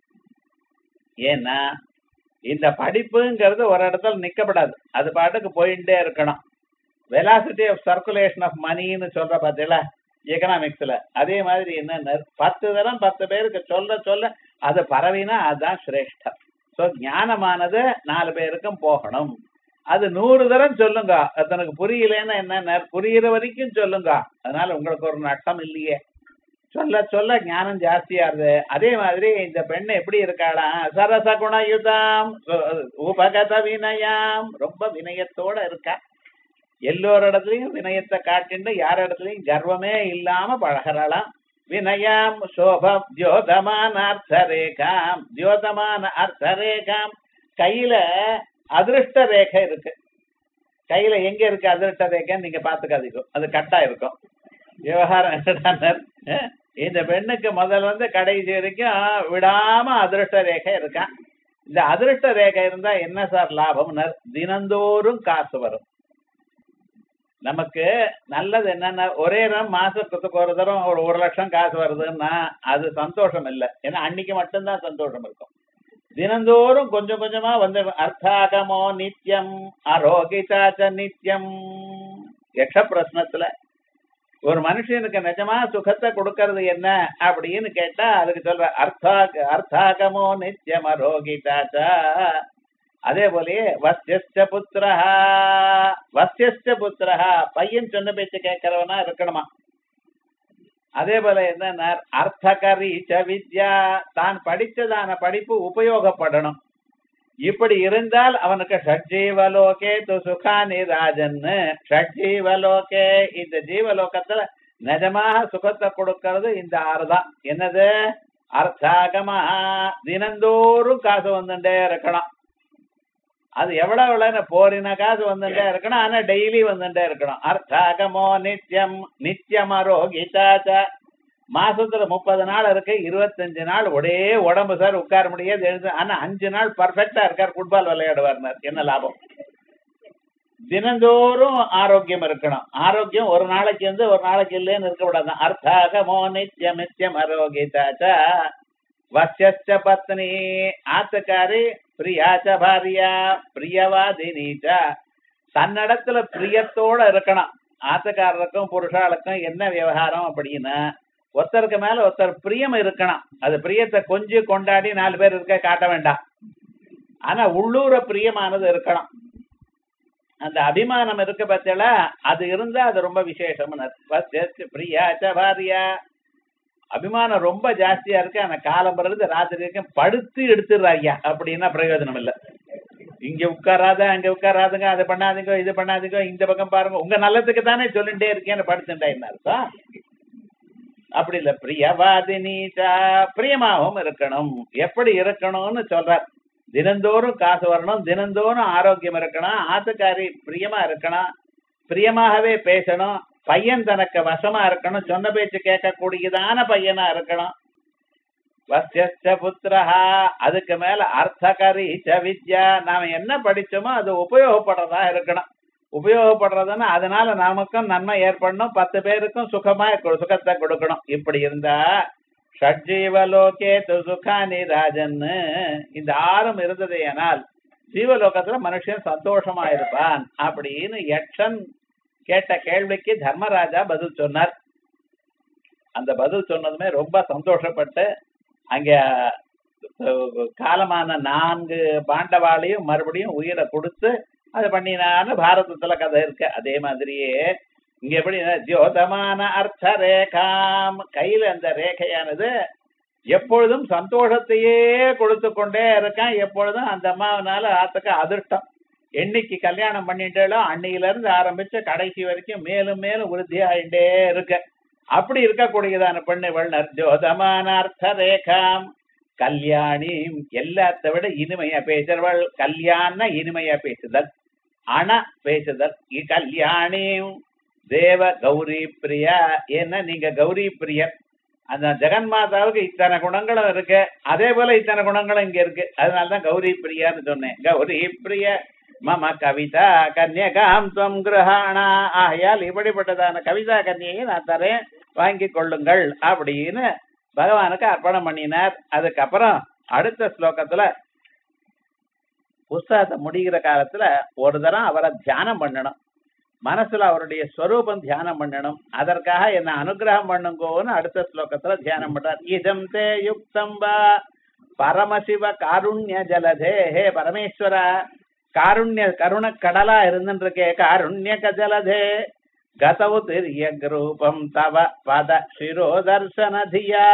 ஏன்னா இந்த படிப்புங்கிறது ஒரு இடத்துல நிக்கப்படாது அது பாட்டுக்கு போயிட்டே இருக்கணும் வெலாசிட்டி ஆஃப் சர்க்குலேஷன் ஆஃப் மணின்னு சொல்ற பார்த்தீங்களா எக்கனாமிக்ஸ்ல அதே மாதிரி என்ன பத்து தரம் பத்து பேருக்கு சொல்ல சொல்ல அது பரவினா அதுதான் சிரேஷ்டம் ஸோ ஞானமானது நாலு பேருக்கும் போகணும் அது நூறு தரம் சொல்லுங்க அது தனக்கு புரியலன்னா என்ன புரியுற வரைக்கும் சொல்லுங்க அதனால உங்களுக்கு ஒரு நட்டம் இல்லையே சொல்ல சொல்ல ஞானம் ஜாஸ்தியாருது அதே மாதிரி இந்த பெண் எப்படி இருக்காளா சரச குணயுதாம் உபகத வினயாம் ரொம்ப வினயத்தோட இருக்கா எல்லோர் இடத்துலயும் வினயத்தை காட்டிண்டு யார் இடத்துலயும் கர்வமே இல்லாம பழகிறாளாம் வினயாம் சோபம் தியோதமான அர்த்த ரேகாம் தியோதமான அர்த்த ரேகாம் கையில அதிருஷ்ட ரேகை இருக்கு கையில எங்க இருக்கு அதிருஷ்ட ரேகைன்னு நீங்க பாத்துக்காதீங்க அது கட்டா இருக்கும் விவகாரம் என்னடான்னார், அஹ், இந்த பெண்ணுக்கு முதல்ல வந்து கடைசி வரைக்கும் விடாம அதிருஷ்ட ரேகை இருக்கான் இந்த அதிருஷ்ட ரேகை இருந்தா என்ன சார் லாபம்னர் தினந்தோறும் காசு வரும் நமக்கு நல்லது என்னன்னா ஒரே நேரம் மாசத்துக்கு ஒரு தரம் ஒரு ஒரு லட்சம் காசு வருதுன்னா அது சந்தோஷம் இல்லை ஏன்னா அன்னைக்கு மட்டும்தான் சந்தோஷம் இருக்கும் தினந்தோறும் கொஞ்சம் கொஞ்சமா வந்து அர்த்தாகமோ நித்தியம் அரோகிதாச்ச நித்தியம் யக்ஷ பிரஸ்னத்துல ஒரு மனுஷனுக்கு நிஜமா சுகத்தை கொடுக்கறது என்ன அப்படின்னு கேட்டா அதுக்கு சொல்ற அர்த்தாக அர்த்தாகமோ நித்தியம் அரோகிதாச்ச அதே போலயே வசியஸ்ட புத்திரஹா வசியஸ்ட புத்திரஹா பையன் சொன்ன பேச்சு கேட்கிறவனா இருக்கணுமா அதே போல என்ன அர்த்தகரி ச வித்யா தான் படித்ததான படிப்பு உபயோகப்படணும் இப்படி இருந்தால் அவனுக்கு ஷட்ஜீவலோகே து சுகானி ராஜன்னு ஷட்ஜீவலோகே இந்த ஜீவலோகத்துல நிஜமாக சுகத்தை கொடுக்கிறது இந்த ஆறு தான் என்னது அர்த்தாகமா தினந்தோறும் காசு வந்துட்டே இருக்கணும் அது எவ்வளவு எவ்வளவு போரின காசு வந்துட்டே இருக்கணும் ஆனா டெய்லி வந்துட்டே இருக்கணும் அர்த்தாகமோ நித்தியம் நித்தியமரோகிதாச்ச மாசத்துல முப்பது நாள் இருக்கு இருபத்தஞ்சு நாள் ஒரே உடம்பு சார் உட்கார முடியாது எழுந்து ஆனா அஞ்சு நாள் பர்ஃபெக்டா இருக்கார் ஃபுட்பால் விளையாடுவார் என்ன லாபம் தினந்தோறும் ஆரோக்கியம் இருக்கணும் ஆரோக்கியம் ஒரு நாளைக்கு வந்து ஒரு நாளைக்கு இல்லைன்னு இருக்கக்கூடாது அர்த்தாகமோ நித்தியம் நித்தியம் அரோகிதாச்ச வசியச்ச பத்னி ஆத்துக்காரி பிரியாச்ச பாரியா பிரியவாதினீச்ச தன்னிடத்துல பிரியத்தோட இருக்கணும் ஆத்துக்காரருக்கும் புருஷாளுக்கும் என்ன விவகாரம் அப்படின்னா ஒருத்தருக்கு மேல ஒருத்தர் பிரியம் இருக்கணும் அது பிரியத்தை கொஞ்சம் கொண்டாடி நாலு பேர் இருக்க காட்ட வேண்டாம் ஆனா உள்ளூர பிரியமானது இருக்கணும் அந்த அபிமானம் இருக்கு பத்தில அது இருந்தா அது ரொம்ப விசேஷம் பிரியாச்ச பாரியா அபிமானம் ரொம்ப ஜாஸ்தியா இருக்கு அந்த காலம் பிறகு ராத்திரி வரைக்கும் படுத்து எடுத்துடுறாய்யா அப்படின்னா பிரயோஜனம் இல்ல இங்க உட்காராத அங்க உட்காராதுங்க அதை பண்ணாதீங்க இது பண்ணாதீங்க இந்த பக்கம் பாருங்க உங்க நல்லதுக்கு தானே சொல்லிட்டே இருக்கேன்னு படுத்துட்டா என்ன அர்த்தம் அப்படி இல்ல பிரியவாதினீச்சா பிரியமாகவும் இருக்கணும் எப்படி இருக்கணும்னு சொல்றார் தினந்தோறும் காசு வரணும் தினந்தோறும் ஆரோக்கியம் இருக்கணும் ஆத்துக்காரி பிரியமா இருக்கணும் பிரியமாகவே பேசணும் பையன் தனக்கு வசமா இருக்கணும் சொன்ன பேச்சு கேட்கக்கூடியதான பையனா இருக்கணும் வசியஸ்ட புத்திரஹா அதுக்கு மேல அர்த்தகரி ச வித்யா நாம என்ன படிச்சோமோ அது உபயோகப்படுறதா இருக்கணும் உபயோகப்படுறதுன்னா அதனால நமக்கும் நன்மை ஏற்படணும் பத்து பேருக்கும் சுகமா கொ- சுகத்தை கொடுக்கணும் இப்படி இருந்தா ஷட்ஜீவலோகே து சுகானி ராஜன்னு இந்த ஆறும் இருந்தது ஆனால் ஜீவலோகத்துல மனுஷன் சந்தோஷமா இருப்பான் அப்படின்னு யக்ஷன் கேட்ட கேள்விக்கு தர்மராஜா பதில் சொன்னார் அந்த பதில் சொன்னதுமே ரொம்ப சந்தோஷப்பட்டு அங்க அஹ், காலமான நான்கு பாண்டவாளையும் மறுபடியும் உயிரை கொடுத்து அது பண்ணினான்னு பாரதத்துல கதை இருக்கு அதே மாதிரியே இங்க எப்படி ஜோதமான அர்த்த ரேகாம் கையில அந்த ரேகையானது எப்பொழுதும் சந்தோஷத்தையே கொடுத்து கொண்டே இருக்கான் எப்பொழுதும் அந்த அம்மாவனால ஆத்துக்கு அதிர்ஷ்டம் என்னைக்கு கல்யாணம் பண்ணிட்டாலோ அன்னையில இருந்து ஆரம்பிச்சு கடைசி வரைக்கும் மேலும் மேலும் விருத்தி ஆயிட்டே இருக்கு அப்படி இருக்கக்கூடியதான பெண்ணு வள்ளர் ஜோதமான அர்த்த ரேகாம் கல்யாணி எல்லாத்த விட இனிமையா பேசுறவள் கல்யாண இனிமையா பேசுதல் அண பேசுதல் இ கல்யாணி தேவ கௌரி பிரியா ஏன்னா நீங்க கௌரி பிரியர் அந்த ஜெகன்மாதாவுக்கு இத்தனை குணங்களும் இருக்கு அதே போல இத்தனை குணங்களும் இங்க இருக்கு அதனாலதான் கௌரி பிரியான்னு சொன்னேன் கௌரி பிரிய மம கவிதா கன்யகாம் துவம் கிரகாணா ஆகையால் இப்படிப்பட்டதான கவிதா கன்னியை நான் தரேன் வாங்கி கொள்ளுங்கள் அப்படின்னு பகவானுக்கு அர்ப்பணம் பண்ணினார் அதுக்கப்புறம் அடுத்த ஸ்லோகத்துல புஸ்தகத்தை முடிகிற காலத்துல ஒரு தரம் அவரை தியானம் பண்ணணும் மனசுல அவருடைய ஸ்வரூபம் தியானம் பண்ணணும் அதற்காக என்ன அனுகிரகம் பண்ணுங்கோன்னு அடுத்த ஸ்லோகத்துல தியானம் பண்றார் இதம் தே யுக்தம் வா பரமசிவ காருண்ய ஜலதே ஹே பரமேஸ்வரா காருண்ய கருண கடலா இருந்துருக்கே காருண்ய ஜலதே கதவு திரியக்ரூபம் தவ பத சிரோதர்சனதியா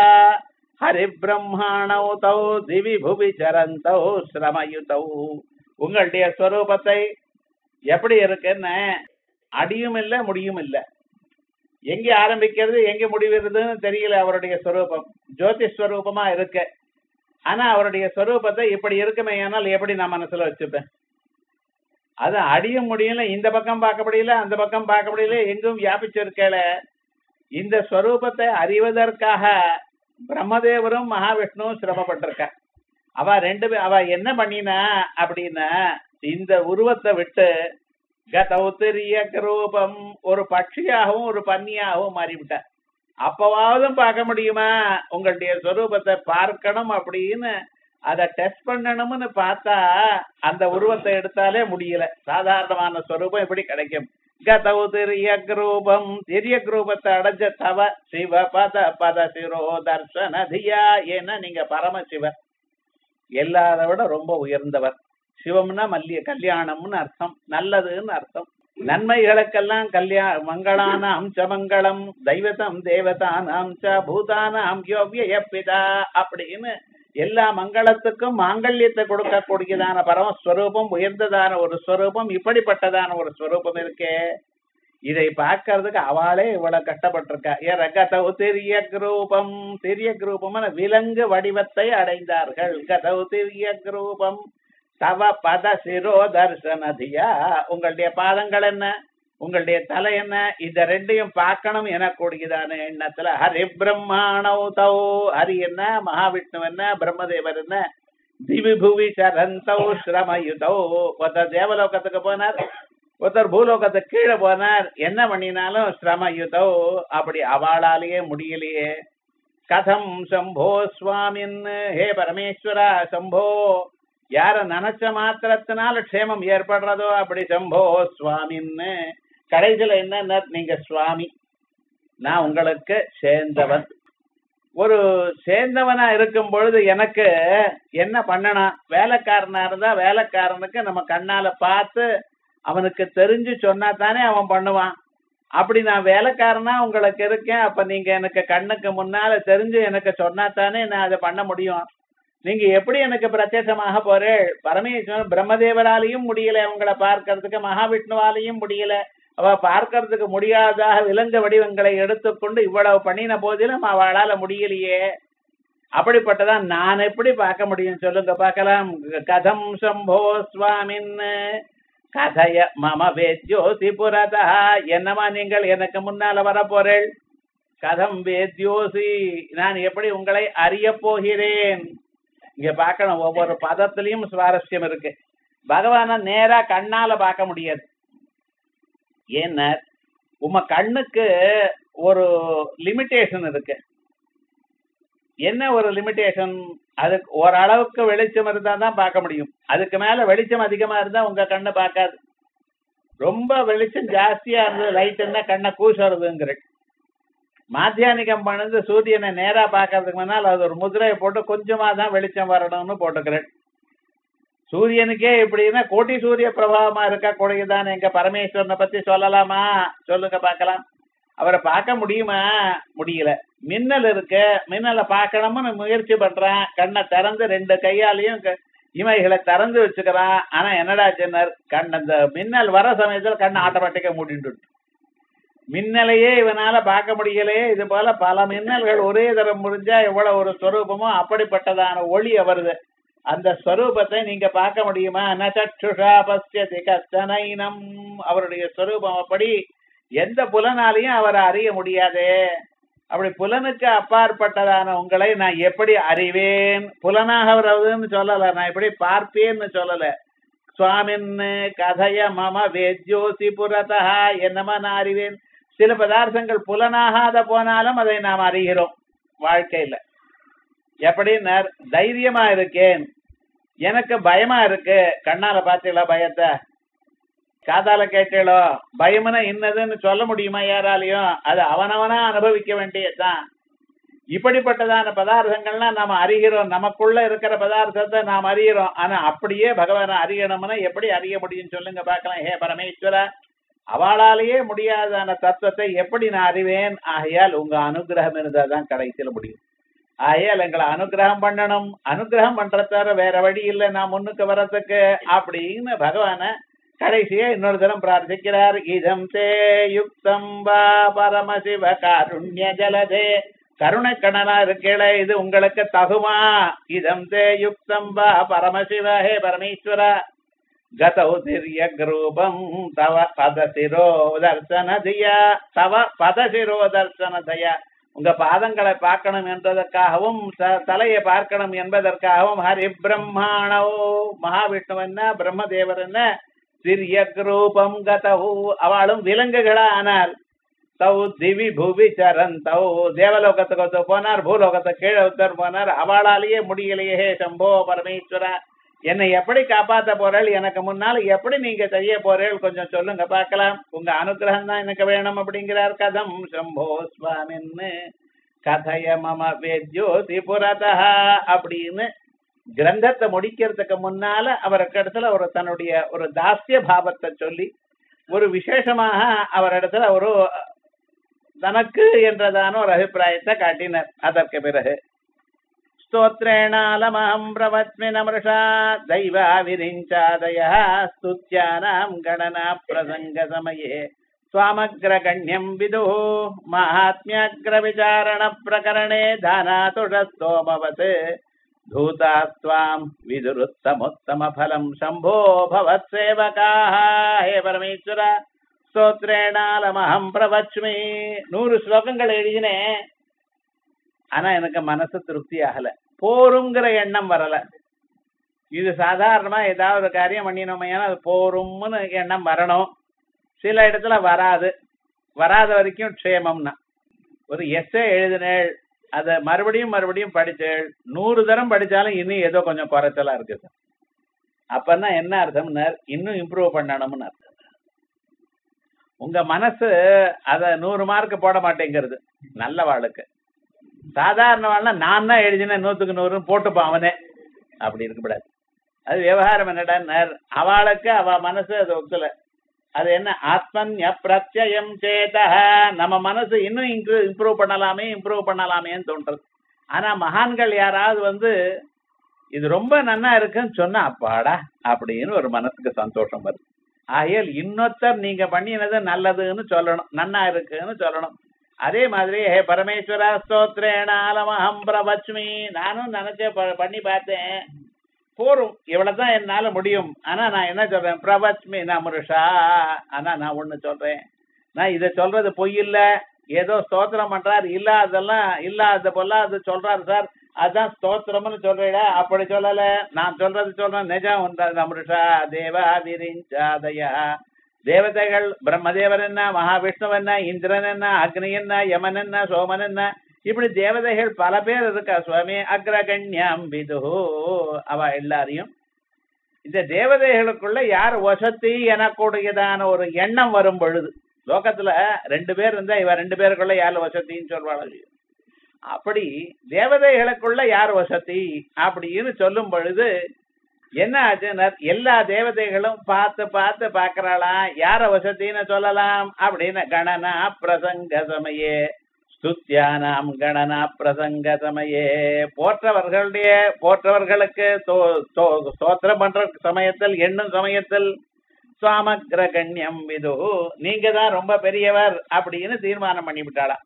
ஹரிபிரம்மாணௌ தௌ திவி புவி சரந்தௌ ஸ்ரமயுதௌ உங்களுடைய ஸ்வரூபத்தை எப்படி இருக்குன்னு அடியும் இல்ல முடியும் இல்ல எங்க ஆரம்பிக்கிறது எங்க முடிவுறதுன்னு தெரியல அவருடைய ஸ்வரூபம் ஜோதி ஸ்வரூபமா இருக்கு ஆனா அவருடைய ஸ்வரூபத்தை இப்படி இருக்குமே ஆனால் எப்படி நான் மனசுல வச்சுப்பேன் அது அடியும் முடியல இந்த பக்கம் பார்க்க முடியல அந்த பக்கம் பார்க்க முடியல எங்கும் வியாபிச்சிருக்கல இந்த ஸ்வரூபத்தை அறிவதற்காக பிரம்மதேவரும் மகாவிஷ்ணுவும் சிரமப்பட்டிருக்க அவ ரெண்டு பே- அவ என்ன பண்ணினா அப்படின்னா இந்த உருவத்தை விட்டு கதௌத்திரிய ரூபம் ஒரு பட்சியாகவும் ஒரு பன்னியாகவும் மாறிவிட்ட அப்பவாவதும் பார்க்க முடியுமா உங்களுடைய ஸ்வரூபத்தை பார்க்கணும் அப்படின்னு அதை டெஸ்ட் பண்ணணும்னு பார்த்தா அந்த உருவத்தை எடுத்தாலே முடியல சாதாரணமான ஸ்வரூபம் எப்படி கிடைக்கும் கதவு திரிய ரூபம் திரிய ரூபத்தை அடைஞ்ச தவ சிவ பத பத சிரோ தர்சனதியா ஏன்னா நீங்க பரமசிவர் எல்லாரை விட ரொம்ப உயர்ந்தவர் சிவம்னா மல்லிய கல்யாணம்னு அர்த்தம் நல்லதுன்னு அர்த்தம் நன்மைகளுக்கெல்லாம் கல்யாண மங்களானாம் ச மங்களம் தெய்வதம் தேவதானாம் ச பூதானாம் யோகிய பிதா அப்படின்னு எல்லா மங்களத்துக்கும் மாங்கல்யத்தை கொடுக்கக்கூடியதான பரமஸ்வரூபம் உயர்ந்ததான ஒரு ஸ்வரூபம் இப்படிப்பட்டதான ஒரு ஸ்வரூபம் இருக்கே இதை பார்க்கறதுக்கு அவளே இவ்வளவு கஷ்டப்பட்டிருக்கா ஏ ரகதவு திரிய ரூபம் திரிய ரூபம்னு விலங்கு வடிவத்தை அடைந்தார்கள் கதவு திரிய ரூபம் தவ பத சிரோ தர்சனதியா உங்களுடைய பாதங்கள் என்ன உங்களுடைய தலை என்ன இந்த ரெண்டையும் பார்க்கணும் எனக்கூடியதான எண்ணத்துல ஹரி பிரம்மாணவ் தௌ ஹரி என்ன மகாவிஷ்ணு என்ன பிரம்மதேவர் என்ன திவி புவி சரந்தௌ ஸ்ரமயுதௌ ஒருத்தர் தேவலோகத்துக்கு போனார் ஒருத்தர் பூலோகத்துக்கு கீழே போனார் என்ன பண்ணினாலும் ஸ்ரமயுதௌ அப்படி அவளாலேயே முடியலையே கதம் சம்போ சுவாமின் ஹே பரமேஸ்வரா சம்போ யார நினைச்ச மாத்திரத்தினால க்ஷேமம் ஏற்படுறதோ அப்படி சம்போ சுவாமின்னு கடைசியில என்ன நீங்க சுவாமி நான் உங்களுக்கு சேர்ந்தவன் ஒரு சேர்ந்தவனா இருக்கும் பொழுது எனக்கு என்ன பண்ணணும் வேலைக்காரனா இருந்தா வேலைக்காரனுக்கு நம்ம கண்ணால பார்த்து அவனுக்கு தெரிஞ்சு சொன்னா தானே அவன் பண்ணுவான் அப்படி நான் வேலைக்காரனா உங்களுக்கு இருக்கேன் அப்ப நீங்க எனக்கு கண்ணுக்கு முன்னால தெரிஞ்சு எனக்கு சொன்னா தானே நான் அதை பண்ண முடியும் நீங்க எப்படி எனக்கு பிரத்யட்சமாக போறேள் பரமேஸ்வரன் பிரம்மதேவராலையும் முடியல உங்களை பார்க்கறதுக்கு மகாவிஷ்ணுவாலையும் முடியல அவ பார்க்கறதுக்கு முடியாதாக விலங்கு வடிவங்களை எடுத்துக்கொண்டு இவ்வளவு பண்ணின போதிலும் அவளால முடியலையே அப்படிப்பட்டதான் நான் எப்படி பார்க்க முடியும் சொல்லுங்க பார்க்கலாம் கதம் சம்போ சுவாமின் கதைய மம வேத்யோசி புரதா என்னமா நீங்கள் எனக்கு முன்னால வர போறேள் கதம் வேத்யோசி நான் எப்படி உங்களை அறிய போகிறேன் இங்க பார்க்கணும் ஒவ்வொரு பதத்திலையும் சுவாரஸ்யம் இருக்கு பகவான நேரா கண்ணால பார்க்க முடியாது ஏன்னா உம கண்ணுக்கு ஒரு லிமிட்டேஷன் இருக்கு என்ன ஒரு லிமிட்டேஷன் அதுக்கு ஓரளவுக்கு வெளிச்சம் இருந்தா தான் பார்க்க முடியும் அதுக்கு மேல வெளிச்சம் அதிகமா இருந்தா உங்க கண்ணு பார்க்காது ரொம்ப வெளிச்சம் ஜாஸ்தியா இருந்தது லைட் என்ன கண்ணை கூசுறதுங்கிற மாத்தியானிகம் பண்ணது சூரியனை நேரா பார்க்கறதுக்கு முன்னால் அது ஒரு முதிரையை போட்டு கொஞ்சமா தான் வெளிச்சம் வரணும்னு போட்டுக்கிறேன் சூரியனுக்கே இப்படின்னா கோட்டி சூரிய பிரபாவமா இருக்கக்கூடியதான் எங்க பரமேஸ்வரனை பத்தி சொல்லலாமா சொல்லுங்க பார்க்கலாம் அவரை பார்க்க முடியுமா முடியல மின்னல் இருக்கு மின்னலை பார்க்கணும்னு முயற்சி பண்றான் கண்ணை திறந்து ரெண்டு கையாலையும் க- இமைகளை திறந்து வச்சுக்கிறான் ஆனா என்னடா சின்னர் கண் அந்த மின்னல் வர சமயத்துல கண்ணை ஆட்டோமேட்டிக்கா மூடிட்டு விட்டு. மின்னலையே இவனால பார்க்க முடியலையே இது போல பல மின்னல்கள் ஒரே தரம் முடிஞ்சா எவ்வளவு ஒரு ஸ்வரூபமோ அப்படிப்பட்டதான ஒளி வருது அந்த ஸ்வரூபத்தை நீங்க பார்க்க முடியுமா நச்சுஷா பசியதி கஷ்டனைனம் அவருடைய ஸ்வரூபம் அப்படி எந்த புலனாலையும் அவரை அறிய முடியாதே அப்படி புலனுக்கு அப்பாற்பட்டதான உங்களை நான் எப்படி அறிவேன் புலனாக வருவதுன்னு சொல்லல நான் எப்படி பார்ப்பேன்னு சொல்லல சுவாமின்னு கதைய மம வேத்யோசி புறதா என்னமா நான் அறிவேன் சில பதார்த்தங்கள் புலனாகாத போனாலும் அதை நாம் அறிகிறோம் வாழ்க்கையில எப்படி தைரியமா இருக்கேன் எனக்கு பயமா இருக்கு கண்ணால பாத்தீங்களா பயத்தை காதால கேட்டீங்களோ பயம்னா இன்னதுன்னு சொல்ல முடியுமா யாராலையும் அது அவனவனா அனுபவிக்க வேண்டியதுதான் இப்படிப்பட்டதான பதார்த்தங்கள்லாம் நாம அறிகிறோம் நமக்குள்ள இருக்கிற பதார்த்தத்தை நாம் அறிகிறோம் ஆனா அப்படியே பகவானை அறியணும்னா எப்படி அறிய முடியும் சொல்லுங்க பார்க்கலாம் ஹே பரமேஸ்வரா அவளாலேயே முடியாதான தத்துவத்தை எப்படி நான் அறிவேன் ஆகையால் உங்க அனுகிரகம் இருந்தா தான் கடைசியில முடியும் ஆகையால் எங்களை அனுகிரகம் பண்ணணும் அனுகிரகம் பண்றதார வேற வழி இல்லை நான் முன்னுக்கு வர்றதுக்கு அப்படின்னு பகவான கடைசியா இன்னொரு தரம் பிரார்த்திக்கிறார் இதம் தே யுக்தம் வா பரமசிவ காருண்ய ஜலதே கருணை கணனா இருக்கேளே இது உங்களுக்கு தகுமா இதம் தே யுக்தம் வா பரமசிவ ஹே பரமேஸ்வர கதௌ திரியக்ரூபம் தவ பதசிரோ தர்சனதியா தவ பதசிரோ தர்சனதயா உங்க பாதங்களை பார்க்கணும் என்பதற்காகவும் த- தலையை பார்க்கணும் என்பதற்காகவும் ஹரி பிரம்மாணோ மகாவிஷ்ணு என்ன பிரம்மதேவர் என்ன திரியக்ரூபம் கதவு அவளும் விலங்குகளா ஆனால் தௌ திவி புவி சரண் தௌ தேவலோகத்துக்கு ஒருத்தர் போனார் பூலோகத்தை கீழே ஒருத்தர் போனார் அவளாலேயே முடியலையே ஹே சம்போ பரமேஸ்வரா என்னை எப்படி காப்பாத்த போறேள் எனக்கு முன்னால் எப்படி நீங்க செய்ய போறேள் கொஞ்சம் சொல்லுங்க பார்க்கலாம் உங்க அனுகிரகம் தான் எனக்கு வேணும் அப்படிங்கிறார் கதம் சம்போ சுவாமின்னு கதைய மம வேத்யோதி புரதா அப்படின்னு கிரந்தத்தை முடிக்கிறதுக்கு முன்னால அவருக்கு இடத்துல ஒரு தன்னுடைய ஒரு தாஸ்ய பாவத்தை சொல்லி ஒரு விசேஷமாக அவரிடத்துல ஒரு தனக்கு என்றதான ஒரு அபிப்பிராயத்தை காட்டினர் அதற்கு பிறகு स्तोत्रेणालमहं प्रवच्मि नमृषा दैवाविरिञ्चादयः स्तुत्यानां गणना प्रसङ्गसमये स्वामग्रगण्यं विदुः माहात्म्यग्रविचारणप्रकरणे धानातुषस्तोमवत् धूता त्वां विदुरुत्तमोत्तमफलं शम्भो भवत्सेवकाः हे परमेश्वर ஸ்தோத்ரேணாலமஹம் பிரவச்மி நூறு ஸ்லோகங்கள் எழுதினேன் ஆனா எனக்கு மனசு திருப்தி ஆகல போருங்கிற எண்ணம் வரல இது சாதாரணமா ஏதாவது ஒரு காரியம் பண்ணினோமையான அது போரும்னு எண்ணம் வரணும் சில இடத்துல வராது வராத வரைக்கும் க்ஷேமம்னா ஒரு எஸ்ஸே எழுதினேள் அதை மறுபடியும் மறுபடியும் படிச்சேள் நூறு தரம் படிச்சாலும் இன்னும் ஏதோ கொஞ்சம் குறைச்சலா இருக்கு சார் அப்பன்னா என்ன அர்த்தம்னா இன்னும் இம்ப்ரூவ் பண்ணணும்னு அர்த்தம் உங்க மனசு அத நூறு மார்க் போட மாட்டேங்கிறது நல்ல வாழ்க்கை சாதாரண வாழ்னா நான் தான் எழுதினேன் நூத்துக்கு நூறு போட்டுப்பான் அவனே அப்படி இருக்கக்கூடாது அது விவகாரம் என்னடா அவளுக்கு அவ மனசு அது ஒத்துல அது என்ன ஆத்மன்ய பிரத்யம் சேதா நம்ம மனசு இன்னும் இம்ப்ரூவ் பண்ணலாமே இம்ப்ரூவ் பண்ணலாமேன்னு தோன்றது ஆனா மகான்கள் யாராவது வந்து இது ரொம்ப நன்னா இருக்குன்னு சொன்னா அப்பாடா அப்படின்னு ஒரு மனசுக்கு சந்தோஷம் வருது ஆகையால் இன்னொருத்தர் நீங்க பண்ணினது நல்லதுன்னு சொல்லணும் நன்னா இருக்குன்னு சொல்லணும் அதே மாதிரி ஹே பரமேஸ்வரா ஸ்தோத்ரேணாலமஹம் பிரவச்மி நானும் நினைச்சேன் ப- பண்ணி பார்த்தேன் போரும் இவ்வளவுதான் என்னால முடியும் ஆனா நான் என்ன சொல்றேன் பிரவச்மி நமருஷா ஆனா நான் ஒண்ணு சொல்றேன் நான் இத சொல்றது பொய் இல்ல ஏதோ ஸ்தோத்திரம் பண்றார் இல்லாததெல்லாம் இல்லாத பொல்லாத சொல்றாரு சார் அதான் ஸ்தோத்திரம்னு சொல்றீடா அப்படி சொல்லல நான் சொல்றது சொல்றேன் நிஜம் உண்டா நமருஷா தேவா விரிஞ்சாதயா தேவதைகள் பிரம்மதேவர் என்ன மகாவிஷ்ணு என்ன இந்திரன் என்ன அக்னி என்ன யமன் என்ன சோமன் என்ன இப்படி தேவதைகள் பல பேர் இருக்கா சுவாமி அக்ரகண்யாம் விது அவ எல்லாரையும் இந்த தேவதைகளுக்குள்ள யார் வசத்தி எனக்கூடியதான ஒரு எண்ணம் வரும் பொழுது லோகத்துல ரெண்டு பேர் இருந்தா இவ ரெண்டு பேருக்குள்ள யார் வசத்தின்னு சொல்வாள் இல்லையோ அப்படி தேவதைகளுக்குள்ள யார் வசதி அப்படின்னு சொல்லும் பொழுது என்ன ஆச்சுன்னா எல்லா தேவதைகளும் பார்த்து பார்த்து பாக்குறாளாம் யார வசத்தின்னு சொல்லலாம் அப்படின்னு கணனா பிரசங்க சமயே ஸ்துத்யானாம் கணனா பிரசங்க சமயே போற்றவர்களுடைய போற்றவர்களுக்கு தோ- தோ- ஸ்தோத்திரம் பண்ற சமயத்தில் எண்ணும் சமயத்தில் சுவாமக்ர கண்யம் விது நீங்க தான் ரொம்ப பெரியவர் அப்படின்னு தீர்மானம் பண்ணி விட்டாளாம்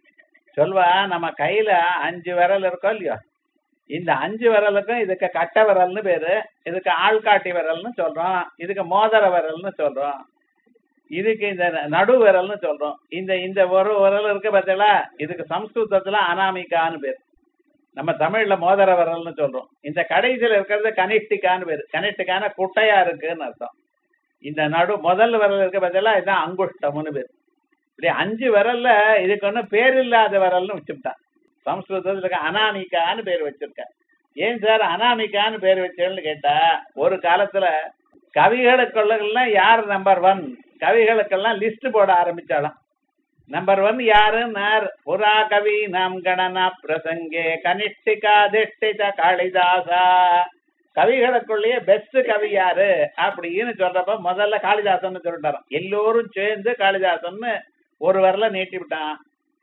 சொல்வா நம்ம கையில அஞ்சு விரல் இருக்கோ இல்லையோ இந்த அஞ்சு விரலுக்கும் இதுக்கு கட்ட விரல்னு பேரு இதுக்கு ஆள்காட்டி விரல்னு சொல்றோம் இதுக்கு மோதிர விரல்னு சொல்றோம் இதுக்கு இந்த நடு விரல்னு சொல்றோம் இந்த இந்த ஒரு விரல் இருக்கு பார்த்தீங்களா இதுக்கு சம்ஸ்கிருதத்துல அனாமிகான்னு பேர் நம்ம தமிழ்ல மோதிர விரல்னு சொல்றோம் இந்த கடைசியில இருக்கிறது கனிஷ்டிகான்னு பேரு கனிஷ்டிகான குட்டையா இருக்குன்னு அர்த்தம் இந்த நடு முதல் விரல் இருக்க பார்த்தீங்களா இதுதான் அங்குஷ்டம்னு பேர் இப்படி அஞ்சு விரல்ல இதுக்கு ஒன்றும் பேர் இல்லாத விரல்னு வச்சுட்டான் சம்ஸ்கிருதத்துல இருக்க அனாமிகான்னு பேர் வச்சிருக்கேன் ஏன் சார் அனாமிகான்னு பேர் வச்சேன்னு கேட்டா ஒரு காலத்துல கவிகளுக்குள்ளெல்லாம் யார் நம்பர் ஒன் கவிகளுக்கெல்லாம் லிஸ்ட் போட ஆரம்பிச்சாலாம் நம்பர் ஒன் யாருன்னார் புறா கவி நாம் கணனா பிரசங்கே கனிஷ்டிகா திஷ்டித காளிதாசா கவிகளுக்குள்ளேயே பெஸ்ட் கவி யாரு அப்படின்னு சொல்றப்ப முதல்ல காளிதாசன் சொல்லிட்டாராம் எல்லோரும் சேர்ந்து காளிதாசன்னு ஒரு வரல நீட்டி விட்டான்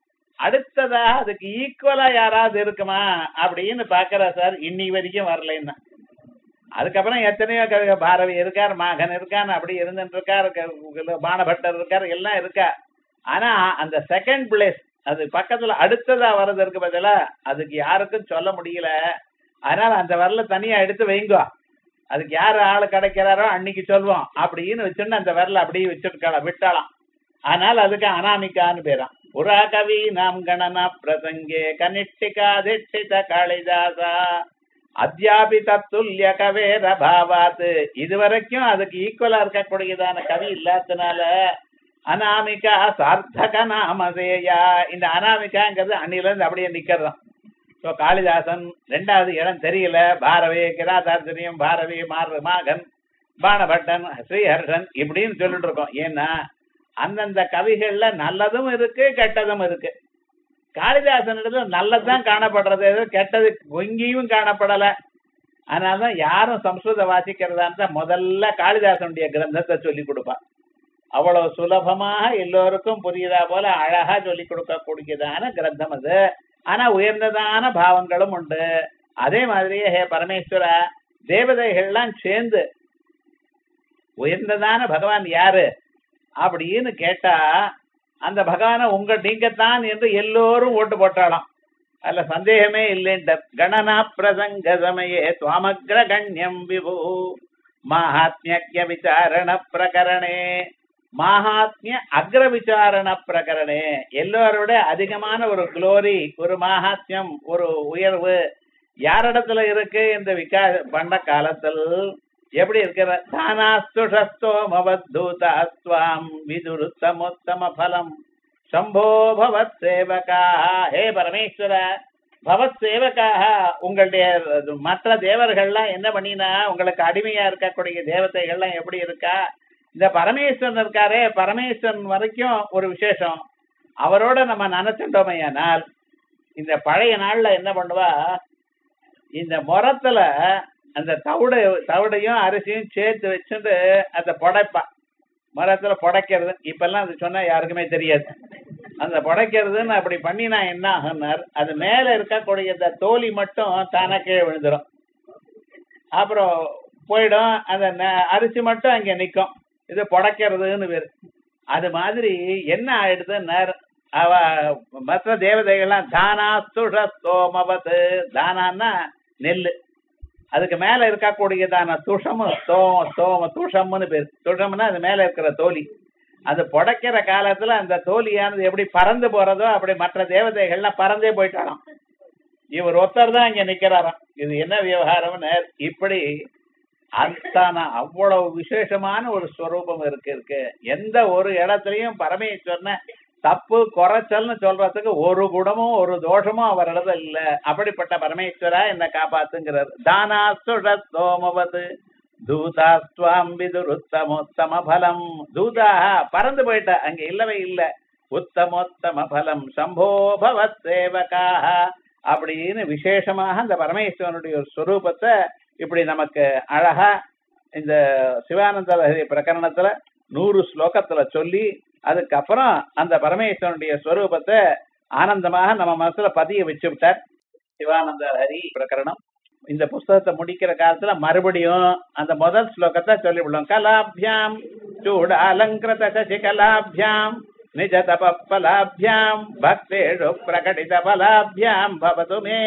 அடுத்ததா அதுக்கு ஈக்குவலா யாராவது இருக்குமா அப்படின்னு பாக்குறா சார் இன்னி வரைக்கும் வரலைன்னா அதுக்கப்புறம் எத்தனையோ கவி பாரதி இருக்கார் மாகன் இருக்கான் அப்படி இருந்துட்டு இருக்கார் க- பானபட்டர் இருக்கார் எல்லாம் இருக்கா ஆனா அந்த செகண்ட் பிளேஸ் அது பக்கத்துல அடுத்ததா வர்றது இருக்கு பதிலா அதுக்கு யாருக்கும் சொல்ல முடியல அதனால அந்த வரல தனியா எடுத்து வைங்கோ அதுக்கு யாரு ஆளு கிடைக்கிறாரோ அன்னைக்கு சொல்லுவோம் அப்படின்னு வச்சுன்னு அந்த விரல அப்படியே வச்சிருக்கலாம் விட்டாலாம் ஆனால் அதுக்கு அனாமிகான்னு பேராம் புறா கவி நாம் கணனா பிரசங்கே கனிஷ்டிகா திஷ்டித காளிதாசா அத்தியாபி தத்துல்ய கவேர பாவாத் இதுவரைக்கும் அதுக்கு ஈக்குவலா இருக்கக்கூடியதான கவி இல்லாதனால அனாமிகா சார்த்தக நாமதேயா இந்த அனாமிகாங்கிறது அன்னில இருந்து அப்படியே நிக்கிறதாம் ஸோ காளிதாசன் ரெண்டாவது இடம் தெரியல பாரவி கிராதார்ஜனியம் பாரவி மார் மாகன் பானபட்டன் ஸ்ரீஹர்ஷன் இப்படின்னு சொல்லிட்டு இருக்கோம் ஏன்னா அந்தந்த கவிகள்ல நல்லதும் இருக்கு கெட்டதும் இருக்கு காளிதாசன் நல்லதுதான் காணப்படுறது கெட்டது எங்கேயும் காணப்படல அதனாலதான் யாரும் சம்ஸ்கிருத வாசிக்கிறதா இருந்தா முதல்ல காளிதாசனுடைய கிரந்தத்தை சொல்லி கொடுப்பா அவ்வளவு சுலபமாக எல்லோருக்கும் புரியுதா போல அழகா சொல்லி கொடுக்கக்கூடியதான கிரந்தம் அது ஆனா உயர்ந்ததான பாவங்களும் உண்டு அதே மாதிரியே ஹே பரமேஸ்வரா தேவதைகள்லாம் சேர்ந்து உயர்ந்ததான பகவான் யாரு அப்படின்னு கேட்டா அந்த பகவானை உங்க நீங்கத்தான் என்று எல்லோரும் ஓட்டு போட்டாலாம் அதுல சந்தேகமே இல்லைன்ற கணனா பிரசங்க சமயே துவாமக்ர கண்யம் விபு மாஹாத்மிய விசாரண பிரகரணே மாஹாத்மிய அக்ர விசாரண பிரகரணே எல்லோரோட அதிகமான ஒரு குளோரி ஒரு மாஹாத்மியம் ஒரு உயர்வு யாரிடத்துல இருக்கு இந்த விகா பண்ண காலத்தில் எப்படி இருக்கிற தானாஸ்துஷஸ்தோமவத்தூதாஸ்வாம் விதுருத்தமோத்தம பலம் சம்போ பவத் சேவகா ஹே பரமேஸ்வர பவத் சேவகாக உங்களுடைய மற்ற தேவர்கள்லாம் என்ன பண்ணினா உங்களுக்கு அடிமையா இருக்கக்கூடிய தேவதைகள்லாம் எப்படி இருக்கா இந்த பரமேஸ்வரன் இருக்காரே பரமேஸ்வரன் வரைக்கும் ஒரு விசேஷம் அவரோட நம்ம நினைச்சிட்டோமையானால் இந்த பழைய நாள்ல என்ன பண்ணுவா இந்த முறத்துல அந்த தவிடை தவிடையும் அரிசியும் சேர்த்து வச்சுட்டு அந்த புடைப்பா மரத்துல புடைக்கிறது இப்பெல்லாம் அது சொன்னா யாருக்குமே தெரியாது அந்த புடைக்கிறதுன்னு அப்படி பண்ணினா என்ன ஆகுனார் அது மேல இருக்கக்கூடிய இந்த தோலி மட்டும் தானா கீழே விழுந்துரும் அப்புறம் போயிடும் அந்த ந- அரிசி மட்டும் அங்க நிக்கும் இது புடைக்கிறதுன்னு பேரு அது மாதிரி என்ன ஆயிடுதுன்னார் அவ மற்ற தேவதைகள்லாம் தானா சுஷ சோமவத்து தானான்னா நெல்லு அதுக்கு மேல இருக்கக்கூடியதான துஷம் தோம தோம துஷம்னு பேர் துஷம்னா அது மேல இருக்கிற தோலி அது புடைக்கிற காலத்துல அந்த தோலியானது எப்படி பறந்து போறதோ அப்படி மற்ற தேவதைகள்லாம் பறந்தே போயிட்டாராம் இவர் ஒருத்தர் தான் இங்க நிக்கிறாராம் இது என்ன விவகாரம்னு இப்படி அத்தான அவ்வளவு விசேஷமான ஒரு ஸ்வரூபம் இருக்கு இருக்கு எந்த ஒரு இடத்துலயும் பரமேஸ்வரனை தப்பு குறைச்சல்னு சொல்றதுக்கு ஒரு குணமும் ஒரு தோஷமும் அவரிடத்துல இல்ல அப்படிப்பட்ட பரமேஸ்வரா என்ன காப்பாத்துங்கிறார் தானா சுட சோமவது தூதாஸ்துவாம் விதுருத்தமோத்தம பலம் தூதாக பறந்து போயிட்ட அங்க இல்லவே இல்ல உத்தமோத்தம பலம் சம்போபவத் சேவகாக அப்படின்னு விசேஷமாக அந்த பரமேஸ்வரனுடைய ஒரு ஸ்வரூபத்தை இப்படி நமக்கு அழகா இந்த சிவானந்த லஹரி பிரகரணத்துல நூறு ஸ்லோகத்துல சொல்லி அதுக்கப்புறம் அந்த பரமேஸ்வரனுடைய ஸ்வரூபத்தை ஆனந்தமாக நம்ம மனசுல பதிய வச்சு விட்டார் சிவானந்த ஹரி பிரகரணம் இந்த புஸ்தகத்தை முடிக்கிற காலத்துல மறுபடியும் அந்த முதல் ஸ்லோகத்தை சொல்லிவிடுவோம் கலாபியாம் சூட அலங்கிருத சசி கலாபியாம் நிஜ தபலாபியாம் பக்தேஷு பிரகடித பலாபியாம் பவது மே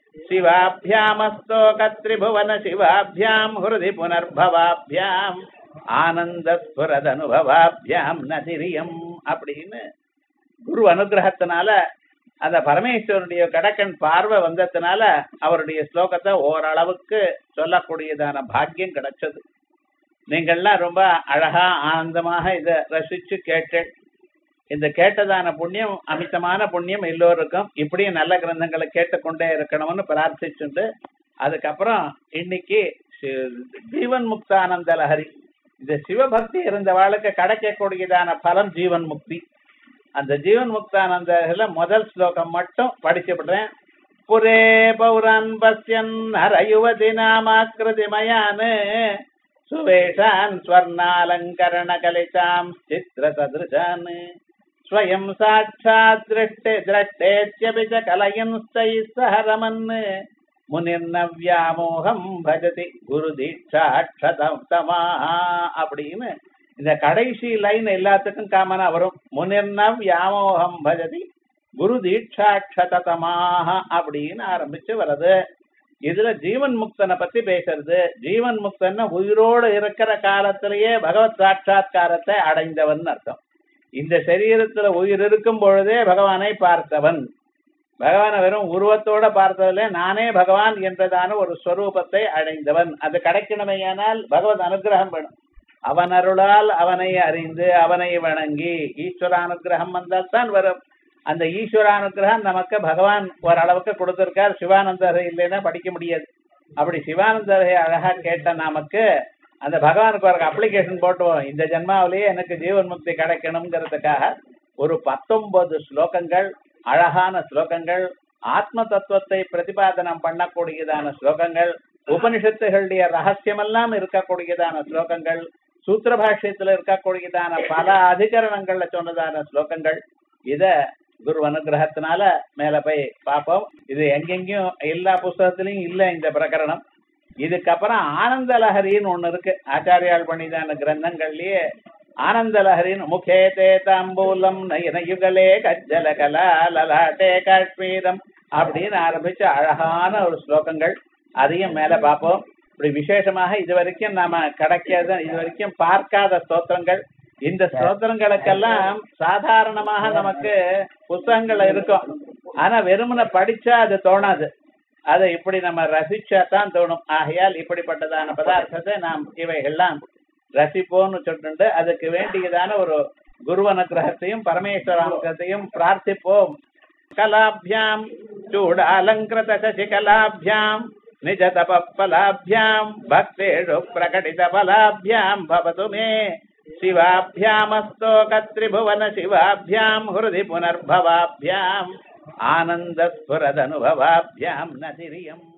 சிவாபியாமஸ்தோகத்ரிபுவன சிவாபியாம் ஹிருதி புனர்பவாபியாம் ஆனந்த ஸ்புரதனுபவாபியாம் நதிரியம் அப்படின்னு குரு அனுகிரகத்தினால அந்த பரமேஸ்வரனுடைய கடக்கன் பார்வை வந்ததுனால அவருடைய ஸ்லோகத்தை ஓரளவுக்கு சொல்லக்கூடியதான பாக்கியம் கிடைச்சது நீங்கள்லாம் ரொம்ப அழகா ஆனந்தமாக இதை ரசிச்சு கேட்டு இந்த கேட்டதான புண்ணியம் அமிதமான புண்ணியம் எல்லோருக்கும் இப்படியும் நல்ல கிரந்தங்களை கேட்டுக்கொண்டே இருக்கணும்னு பிரார்த்திச்சுண்டு அதுக்கப்புறம் இன்னைக்கு சி- ஜீவன் முக்தானந்த லஹரி இந்த சிவபக்தி இருந்தவாளுக்கு கிடைக்கக்கூடியதான பலம் ஜீவன் முக்தி அந்த ஜீவன் முக்தானந்தல முதல் ஸ்லோகம் மட்டும் படிச்சுவிடுறேன் புரே பௌரான் பஸ்யன் ஹரயுவதி நாமாக்கிருதி மயான் சுவேஷான் ஸ்வர்ணாலங்கரண கலிதாம் சித்திர சதிருஷான் ஸ்வயம் சாட்சாத் திருஷ்டே திரஷ்டேத்யபி ச கலயன் சக ரமன் முனிர்ன வியாமோகம் பஜதி குரு தீட்சாட்சதமா அப்படின்னு இந்த கடைசி லைன் எல்லாத்துக்கும் காமனா வரும் முனிர்ன வியாமோகம் பஜதி குரு தீட்சாட்சதமாக அப்படின்னு ஆரம்பிச்சு வருது இதுல ஜீவன் முக்தனை பத்தி பேசுறது ஜீவன் முக்தன் உயிரோடு இருக்கிற காலத்திலேயே பகவத் சாட்சா்காரத்தை அடைந்தவன் அர்த்தம் இந்த சரீரத்துல உயிர் இருக்கும் பொழுதே பகவானை பார்த்தவன் பகவானை வெறும் உருவத்தோட பார்த்ததில்ல நானே பகவான் என்றதான ஒரு ஸ்வரூபத்தை அடைந்தவன் அது கிடைக்கணுமேயானால் பகவத் அனுகிரகம் வேணும் அவன் அருளால் அவனை அறிந்து அவனை வணங்கி ஈஸ்வர அனுகிரகம் வந்தால் தான் வரும் அந்த ஈஸ்வர அனுகிரகம் நமக்கு பகவான் ஓரளவுக்கு கொடுத்திருக்கார் சிவானந்தரை இல்லைன்னா படிக்க முடியாது அப்படி சிவானந்தரை அழகா கேட்ட நமக்கு அந்த பகவானுக்கு ஒரு அப்ளிகேஷன் போட்டுவோம் இந்த ஜென்மாவிலேயே எனக்கு ஜீவன் முக்தி கிடைக்கணுங்கிறதுக்காக ஒரு பத்தொன்பது ஸ்லோகங்கள் அழகான ஸ்லோகங்கள் ஆத்ம தத்துவத்தை பிரதிபாதனம் பண்ணக்கூடியதான ஸ்லோகங்கள் உபனிஷத்துகளுடைய ரகசியமெல்லாம் இருக்கக்கூடியதான ஸ்லோகங்கள் சூத்திர பாஷ்யத்துல இருக்கக்கூடியதான பல அதிகரணங்கள்ல சொன்னதான ஸ்லோகங்கள் இத குரு அனுகிரகத்தினால மேல போய் பார்ப்போம் இது எங்கெங்கயும் எல்லா புஸ்தகத்திலயும் இல்ல இந்த பிரகரணம் இதுக்கப்புறம் ஆனந்த லஹரின்னு ஒண்ணு இருக்கு ஆச்சாரியால் பண்ணிதான கிரந்தங்கள்லயே ஆனந்த லஹரின்னு முகே தே தாம்பூலம் நயன யுகலே கஜ்ஜல கலா லலாட்டே காஷ்மீரம் அப்படின்னு ஆரம்பிச்ச அழகான ஒரு ஸ்லோகங்கள் அதையும் மேல பார்ப்போம் இப்படி விசேஷமாக இது வரைக்கும் நாம கிடைக்காத இது வரைக்கும் பார்க்காத ஸ்தோத்திரங்கள் இந்த ஸ்தோத்திரங்களுக்கெல்லாம் சாதாரணமாக நமக்கு புத்தகங்கள் இருக்கும் ஆனா வெறுமனை படிச்சா அது தோணாது அதை இப்படி நம்ம ரசிச்சா தான் தோணும் ஆகையால் இப்படிப்பட்டதான பதார்த்தத்தை நாம் இவைகள்லாம் ரசிப்போம்னு சொல்லிட்டு அதுக்கு வேண்டியதான ஒரு குரு அனுகிரகத்தையும் பரமேஸ்வர அனுகிரகத்தையும் பிரார்த்திப்போம் கலாபியாம் சூட அலங்கிருத சசி கலாபியாம் நிஜ தபலாபியாம் பக்தேஷு பிரகடித பலாபியாம் பவது மே சிவாபியாமஸ்தோகத்ரிபுவன சிவாபியாம் ஹிருதி புனர்பவாபியாம் ஆனந்த ஸ்புரதனுபவாபியாம் நதிரியம்